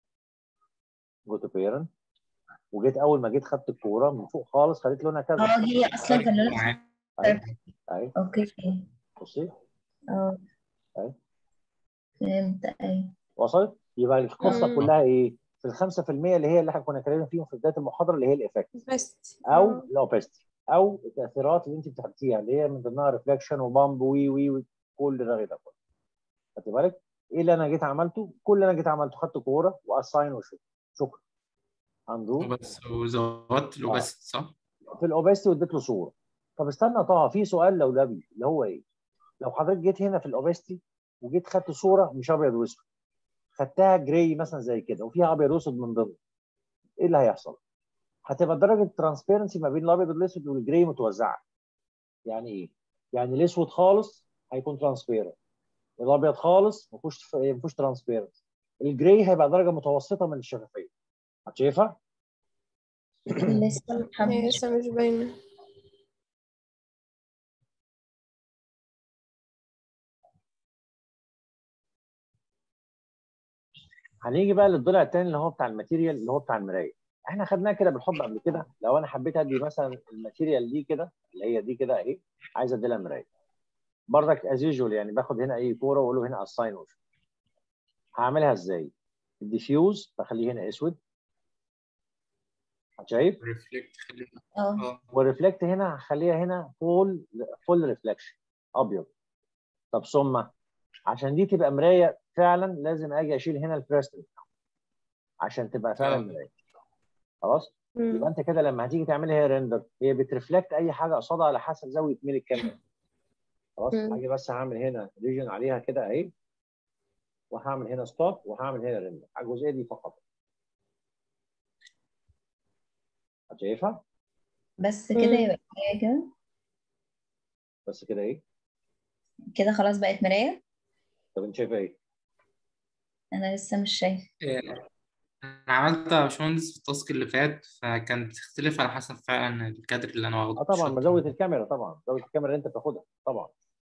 جو تو بيرنت وجيت اول ما جيت خدت الكوره من فوق خالص خليت لونها كذا اه هي اصلا كان لونها اهي اهي اوكي بصي اه أيوة. فهمت ايوه وصلت يبقى القصه مم. كلها ايه في الخمسة في المية اللي هي اللي احنا كنا اتكلمنا فيهم في بدايه المحاضره اللي هي الايفكت بس او الاوبستي او التاثيرات اللي انت بتحطيها اللي هي من ضمنها ريفلكشن وبامب وي وي وي كل ده ده كله خدت بالك ايه اللي انا جيت عملته كل اللي انا جيت عملته خدت كوره واساين وشكرا شكرا اندو بس وزودت له بس صح؟ في الاوبستي واديت له صوره طب استنى طه في سؤال لولبي اللي هو ايه لو حضرتك جيت هنا في الاوبستي وجيت خدت صوره مش ابيض واسود خدتها جراي مثلا زي كده وفيها ابيض واسود من ضمن ايه اللي هيحصل هتبقى درجه الترانسبيرنسي ما بين الابيض والاسود والجراي متوزعه يعني ايه يعني الاسود خالص هيكون ترانسبيرنت الابيض خالص ما فيهوش ما فيهوش ترانسبيرنسي الجراي هيبقى درجه متوسطه من الشفافيه هتشايفها لسه هي محمد لسه مش باينة هنيجي بقى للضلع الثاني اللي هو بتاع الماتيريال اللي هو بتاع المرايه احنا خدناه كده بالحب قبل كده لو انا حبيت ادي مثلا الماتيريال دي كده اللي هي دي كده اهي عايز ادي لها مرايه بردك از يوجوال يعني باخد هنا اي كوره واقول له هنا اساين اوشن هعملها ازاي؟ الديفيوز بخليه هنا اسود شايف؟ ريفلكت خلينا اه اه والريفلكت هنا هخليها هنا فول فول ريفلكشن ابيض طب ثم عشان دي تبقى مرايه فعلا لازم اجي اشيل هنا البريستنج عشان تبقى فعلا آه. مرايه خلاص مم. يبقى انت كده لما هتيجي تعملها هي ريندر هي بترفلكت اي حاجه قصادها على حسب زاويه ميل الكاميرا خلاص مم. هاجي بس هعمل هنا ريجن عليها كده اهي وهعمل هنا ستوب وهعمل هنا ريندر على الجزئيه دي فقط شايفها بس كده مم. يبقى هي كده بس كده ايه كده خلاص بقت مراية طب انت شايفه ايه انا لسه مش شايفة إيه، انا عملتها يا باشمهندس في التاسك اللي فات فكانت بتختلف على حسب فعلا الكادر اللي انا واخده اه طبعا في ما الشوت. زاويه الكاميرا طبعا زاويه الكاميرا اللي انت بتاخدها طبعا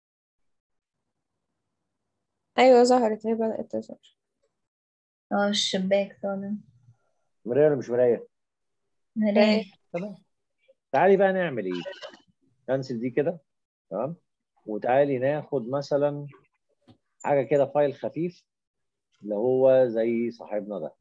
أيوة ظهرت هي بدأت تظهر اه الشباك طالع مرايه ولا مش مرايه مراية تمام تعالي بقى نعمل ايه كنسل دي كده تمام وتعالي ناخد مثلا حاجه كده فايل خفيف اللي هو زي صاحبنا ده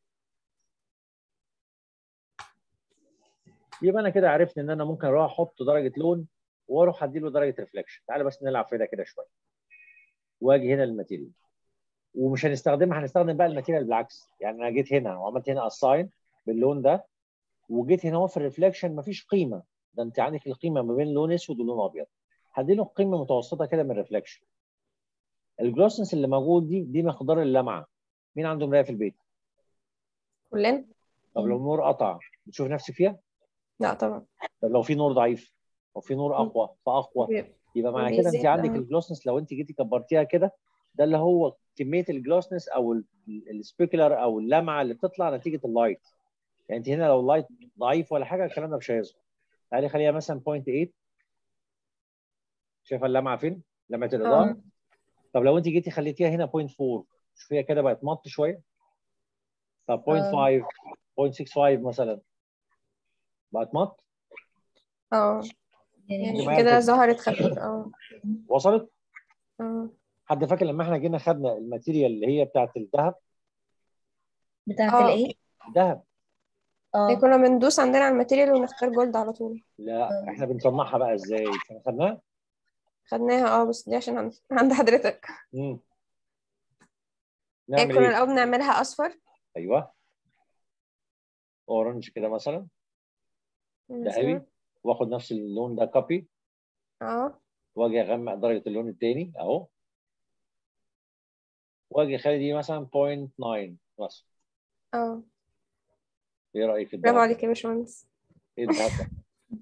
يبقى انا كده عرفت ان انا ممكن اروح احط درجه لون واروح اديله درجه ريفلكشن تعالى بس نلعب في ده كده شويه واجي هنا الماتيريال ومش هنستخدمها هنستخدم بقى الماتيريال بالعكس يعني انا جيت هنا وعملت هنا اساين باللون ده وجيت هنا هو في الريفلكشن مفيش قيمه ده انت عندك القيمه ما بين لون اسود ولون ابيض هديله قيمه متوسطه كده من الريفلكشن الجلوسنس اللي موجود دي دي مقدار اللمعه مين عنده مرايه في البيت كلنا طب لو النور قطع بتشوف نفسك فيها لا طبعا طب لو في نور ضعيف او في نور اقوى فاقوى يبقى معنى كده انت بيزيد، عندك آه. الجلوسنس لو انت جيتي كبرتيها كده ده اللي هو كميه الجلوسنس او السبيكولار او اللمعه اللي بتطلع نتيجه اللايت يعني انت هنا لو اللايت ضعيف ولا حاجه الكلام ده مش هيظهر تعالي خليها مثلا 0.8 شايفه اللمعه فين؟ لمعه الاضاءه اه طب لو انت جيتي خليتيها هنا 0.4 شوفيها كده بقت مط شويه طب 0.5 0.65 مثلا بقت مط اه يعني يعني معايا كده كده. ظهرت خفيف اه وصلت؟ اه حد فاكر لما احنا جينا خدنا الماتيريال اللي هي بتاعت الذهب بتاعت آه. الايه؟ ذهب يعني اه كنا بندوس عندنا على الماتيريال ونختار جولد على طول لا احنا بنصنعها بقى ازاي؟ احنا خدناها؟ خدناها اه بس دي عشان عند, عند حضرتك امم يعني نعمل كنا ايه؟ الأول بنعملها أصفر ايوه اورنج كده مثلا ذهبي مثلا واخد نفس اللون ده كوبي اه واجي اغمق درجه اللون الثاني اهو واجي اخلي دي مثلا 0.9 مثلا اه ايه رايك في برافو الذهب؟ عليك يا باشمهندس ايه الذهب ده؟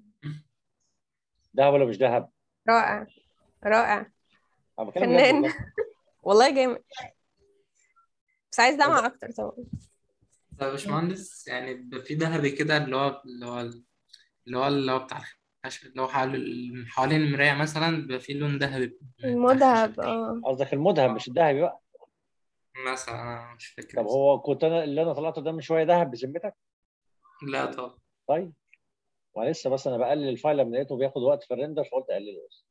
ذهب ولا مش ذهب؟ رائع رائع انا بتكلم بجد فنان والله. والله جامد بس عايز دمعة أكتر طبعا طب يا باشمهندس يعني بيبقى في ذهبي كده اللي هو اللي هو اللي هو اللي هو بتاع الخشب اللي هو حوالين حوالين المراية مثلا بيبقى في لون ذهبي بتاع المذهب الخشب. اه قصدك المذهب مش الذهبي بقى مثلا أنا مش فاكر طب هو كنت انا اللي انا طلعته ده من شويه ذهب بذمتك؟ لا طبعا طيب ولسه بس انا بقلل الفايل لما لقيته بياخد وقت في الريندر فقلت اقلله بس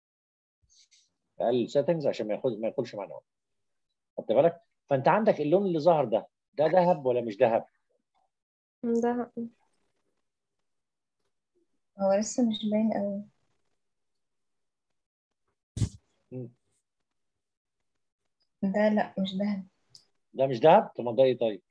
اقلل سيتنجز عشان ما ياخد ما ياخدش معانا وقت خدت بالك فانت عندك اللون اللي ظهر ده ده ذهب ولا مش ذهب ده هو لسه مش باين قوي ده لا مش دهب ده مش ذهب طب ما ده ايه طيب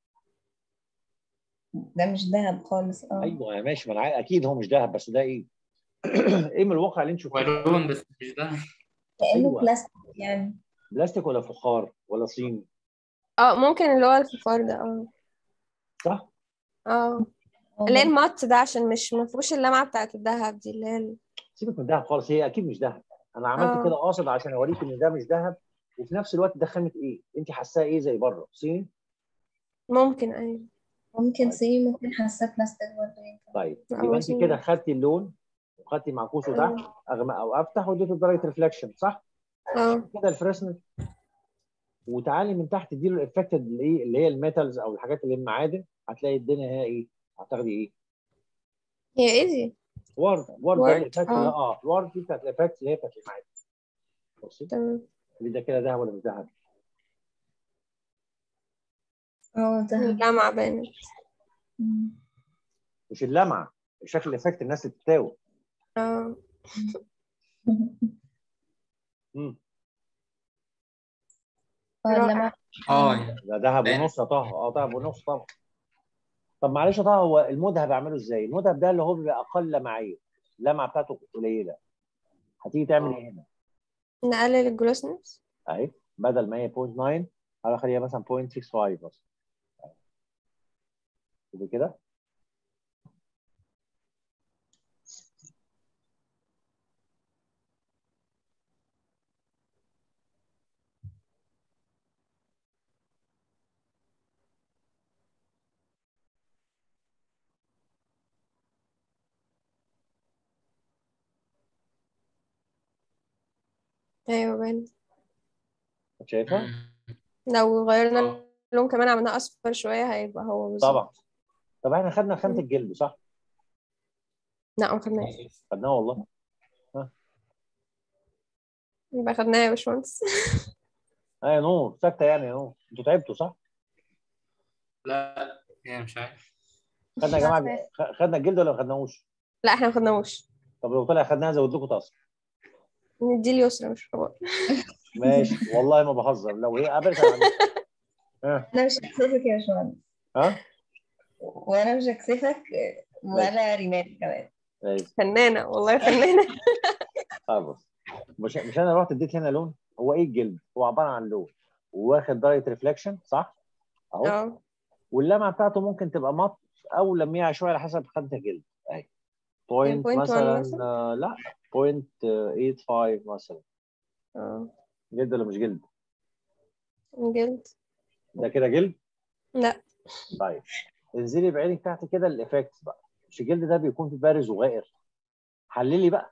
ده مش دهب خالص اه ايوه ماشي ما انا عارف- اكيد هو مش ذهب بس ده ايه ايه من الواقع اللي انت شفتيه ولون بس مش ذهب كأنه أيوة. بلاستيك يعني بلاستيك ولا فخار ولا صين اه ممكن اللي هو الفخار ده اه صح اه هو اللي هي ممكن- المط ده عشان مش مفهوش اللمعة بتاعت الذهب دي اللي هي ال- سيبك من ذهب خالص هي اكيد مش ذهب انا عملت آه. كده قاصد عشان اوريك ان ده مش ذهب وفي نفس الوقت ده خامه ايه انت حاساه ايه زي بره صين ممكن ايوه ممكن سي ممكن حاساه بلاستيك برضه ينفع. طيب لا، يبقى هو انت صين. كده خدتي اللون وخدتي معكوسه تحت اغمق او افتح واديته درجه ريفلكشن صح اه كده الفريسنت وتعالي من تحت اديله الافكت اللي ايه اللي هي الميتالز او الحاجات اللي هي المعادن هتلاقي الدنيا هي ايه هتاخدي ايه هي ايزي وورد وورد ده وورد، الافكت اللي آه. اه الوورد دي بتاعت الافكت اللي هي بتاعت المعادن بصي تمام اللي ده كده ذهب ولا مش ذهب اه دهب اللمعة بانت مم. مش اللمعه شكل الافكت الناس اللي بتتاوب اه مم. اه رائع. لما اه يعني ده ذهب باين. ونص يا طه اه ذهب ونص طبعا طب معلش يا طه هو المذهب اعمله ازاي؟ المذهب ده اللي هو بيبقى اقل لمعيه اللمعه بتاعته قليله هتيجي تعمل ايه هنا؟ نقلل الجلوسنس اهي بدل ما هي 0.9 هخليها مثلا 0.65 بس كده كده ايوه بانت شايفها؟ مم. لو غيرنا آه. اللون كمان عملناه اصفر شوية هيبقى هو بالظبط طبعا طب احنا خدنا خامه مم. الجلد صح؟ لا ما خدناش خدناها والله يبقى خدناها يا باشمهندس اه يا نور ساكته يعني يا نور انتوا تعبتوا صح؟ لا يعني مش عارف خدنا يا جماعه خ- خدنا الجلد ولا ما خدناهوش؟ لا احنا ما خدناهوش طب لو طلع خدناها زود لكم طاسه ندي اليسرى مش حوار ماشي والله ما بهزر لو هي قابلت أنا عندي- ها انا مش هكسفك يا باشمهندس ها وانا مش هكسفك ولا ريمان كمان ماشي فنانة والله فنانة طيب بص مش مش انا رحت اديت هنا لون هو ايه الجلد؟ هو عباره عن لون واخد درجه ريفلكشن صح؟ اهو اه واللمعه بتاعته ممكن تبقى مط او لميعه شويه على حسب خانه الجلد اهي بوينت point one مثلا مثلا؟ آه، لا بوينت 85 مثلا اه جلد ولا مش جلد؟ جلد ده كده جلد؟ لا طيب انزلي بعينك تحت كده الايفكتس بقى مش الجلد ده بيكون فيه بارز وغائر حللي بقى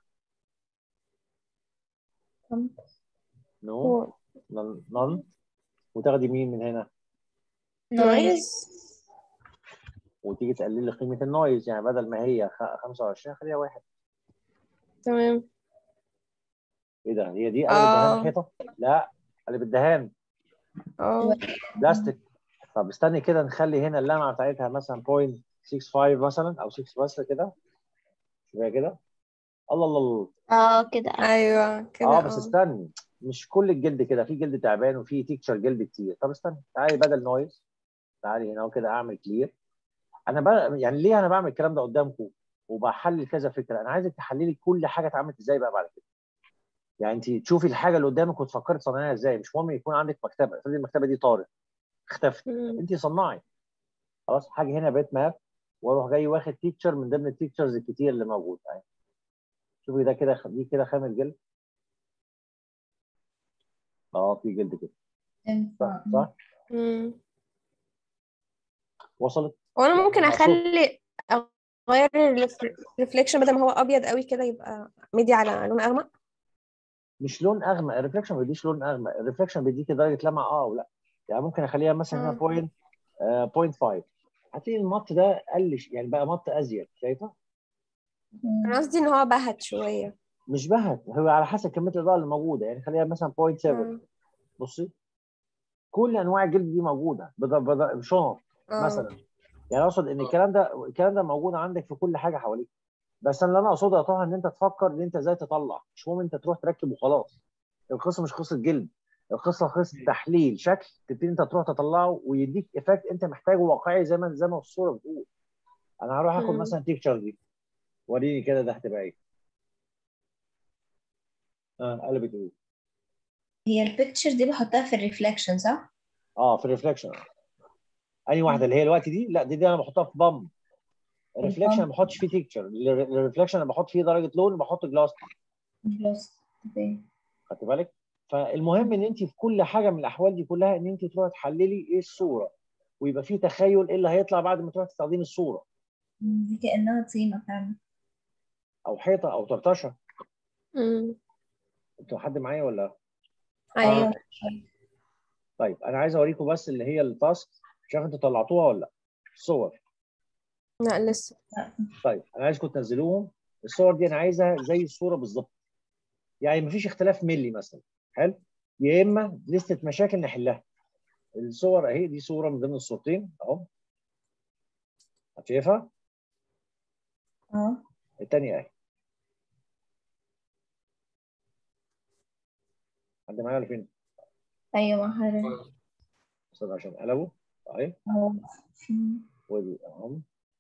نو هو نون وتاخدي مين من هنا نويز وتيجي تقللي قيمه النويز يعني بدل ما هي خ- 25 خليها واحد تمام ايه ده هي دي قلب آه. الدهان الحيطه لا قلب الدهان اه بلاستيك طب استني كده نخلي هنا اللمعه بتاعتها مثلا 0.65 مثلا او 6 بس كده شويه كده الله الله الله اه كده ايوه كده اه بس استني مش كل الجلد كده في جلد تعبان وفي تيكشر جلد كتير طب استني تعالي بدل نويز تعالي هنا وكده اعمل كلير انا بقى يعني ليه انا بعمل الكلام ده قدامكم وبحلل كذا فكره انا عايزك تحللي كل حاجه اتعملت ازاي بقى بعد كده يعني انت تشوفي الحاجه اللي قدامك وتفكري تصنعيها ازاي مش مهم يكون عندك مكتبه افرضي المكتبه دي طارت اختفت مم. انت صنعي خلاص حاجه هنا بيت ماب واروح جاي واخد تيكتشر من ضمن التيكتشرز الكتير اللي موجود اهي شوفي ده كده دي كده خام الجلد اه في جلد كده صح صح مم. وصلت وانا ممكن مقصود. اخلي اغير الريفليكشن بدل ما هو ابيض قوي كده يبقى مدي على لون اغمق مش لون اغمق الريفلكشن ما بيديش لون اغمق الريفلكشن بيديك درجه لمعه اه ولا يعني ممكن اخليها مثلا هنا آه. بوينت بوينت 5 هتلاقي المط ده قل ش- يعني بقى مط ازيد شايفه انا قصدي ان هو بهت شويه مش بهت هو على حسب كميه الاضاءه اللي موجوده يعني خليها مثلا 0.7 مم. بصي كل انواع الجلد دي موجوده بض- بض- بشنط آه. مثلا يعني اقصد ان الكلام ده الكلام ده موجود عندك في كل حاجه حواليك بس انا اللي انا اقصده يا طه ان انت تفكر ان انت ازاي تطلع مش مهم انت تروح تركب وخلاص القصه مش قصه جلد القصه قصه تحليل شكل تبتدي انت تروح تطلعه ويديك افكت انت محتاجه واقعي زي ما زي ما الصوره بتقول انا هروح اخد مم. مثلا تيكتشر دي وريني كده ده هتبقى ايه اه قلبت ايه هي البيكتشر دي بحطها في الريفلكشن صح؟ اه في الريفلكشن انهي واحده اللي هي الوقت دي لا دي, دي انا بحطها في بام الريفلكشن ما بحطش فيه تيكتشر الريفلكشن انا بحط فيه درجه لون بحط جلاس بلس اوكي خدت بالك فالمهم ان انت في كل حاجه من الاحوال دي كلها ان انت تروحي تحللي ايه الصوره ويبقى في تخيل ايه اللي هيطلع بعد ما تروحي تستخدمي الصوره دي كأنها طينة فعلا او حيطه او طرطشه مم. انتوا حد معايا ولا ايوه طيب انا عايز اوريكم بس اللي هي التاسك مش عارف انتوا طلعتوها ولا لا الصور لا لسه طيب انا عايزكم تنزلوهم الصور دي انا عايزها زي الصوره بالظبط يعني مفيش اختلاف ملي مثلا حلو يا اما لستة مشاكل نحلها الصور اهي دي صوره من ضمن الصورتين اهو شايفها اه الثانيه اهي حد معايا ولا فين؟ ايوه مع حضرتك استنى عشان قلبه اهي اهو ودي اهو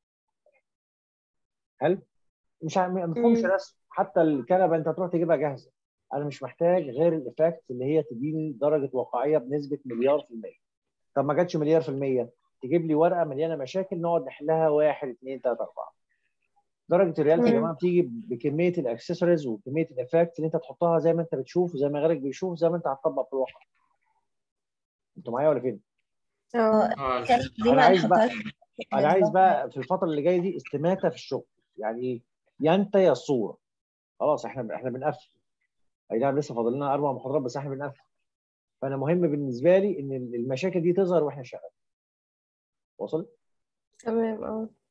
حلو مش ع- ما مفهومش مم. رسم حتى الكنبه انت تروح تجيبها جاهزه انا مش محتاج غير الايفكت اللي هي تديني درجه واقعيه بنسبه مليار في الميه طب ما جاتش مليار في الميه تجيب لي ورقه مليانه مشاكل نقعد نحلها واحد اثنين ثلاثه اربعه درجه الرياليتي يا مم. جماعه بتيجي بكميه الاكسسوارز وكميه الايفكت اللي انت تحطها زي ما انت بتشوف زي ما غيرك بيشوف زي ما انت هتطبق في الواقع انتوا معايا ولا فين؟ اه اه كانت دي أنا ما عايز بقى- نحطهاش انا عايز بقى في الفتره اللي جايه دي استماته في الشغل يعني ايه يا انت يا الصوره خلاص احنا احنا بنقفل اي نعم لسه فاضل لنا اربع محاضرات بس احنا بنقفل فانا مهم بالنسبه لي ان المشاكل دي تظهر واحنا شغالين وصل تمام اه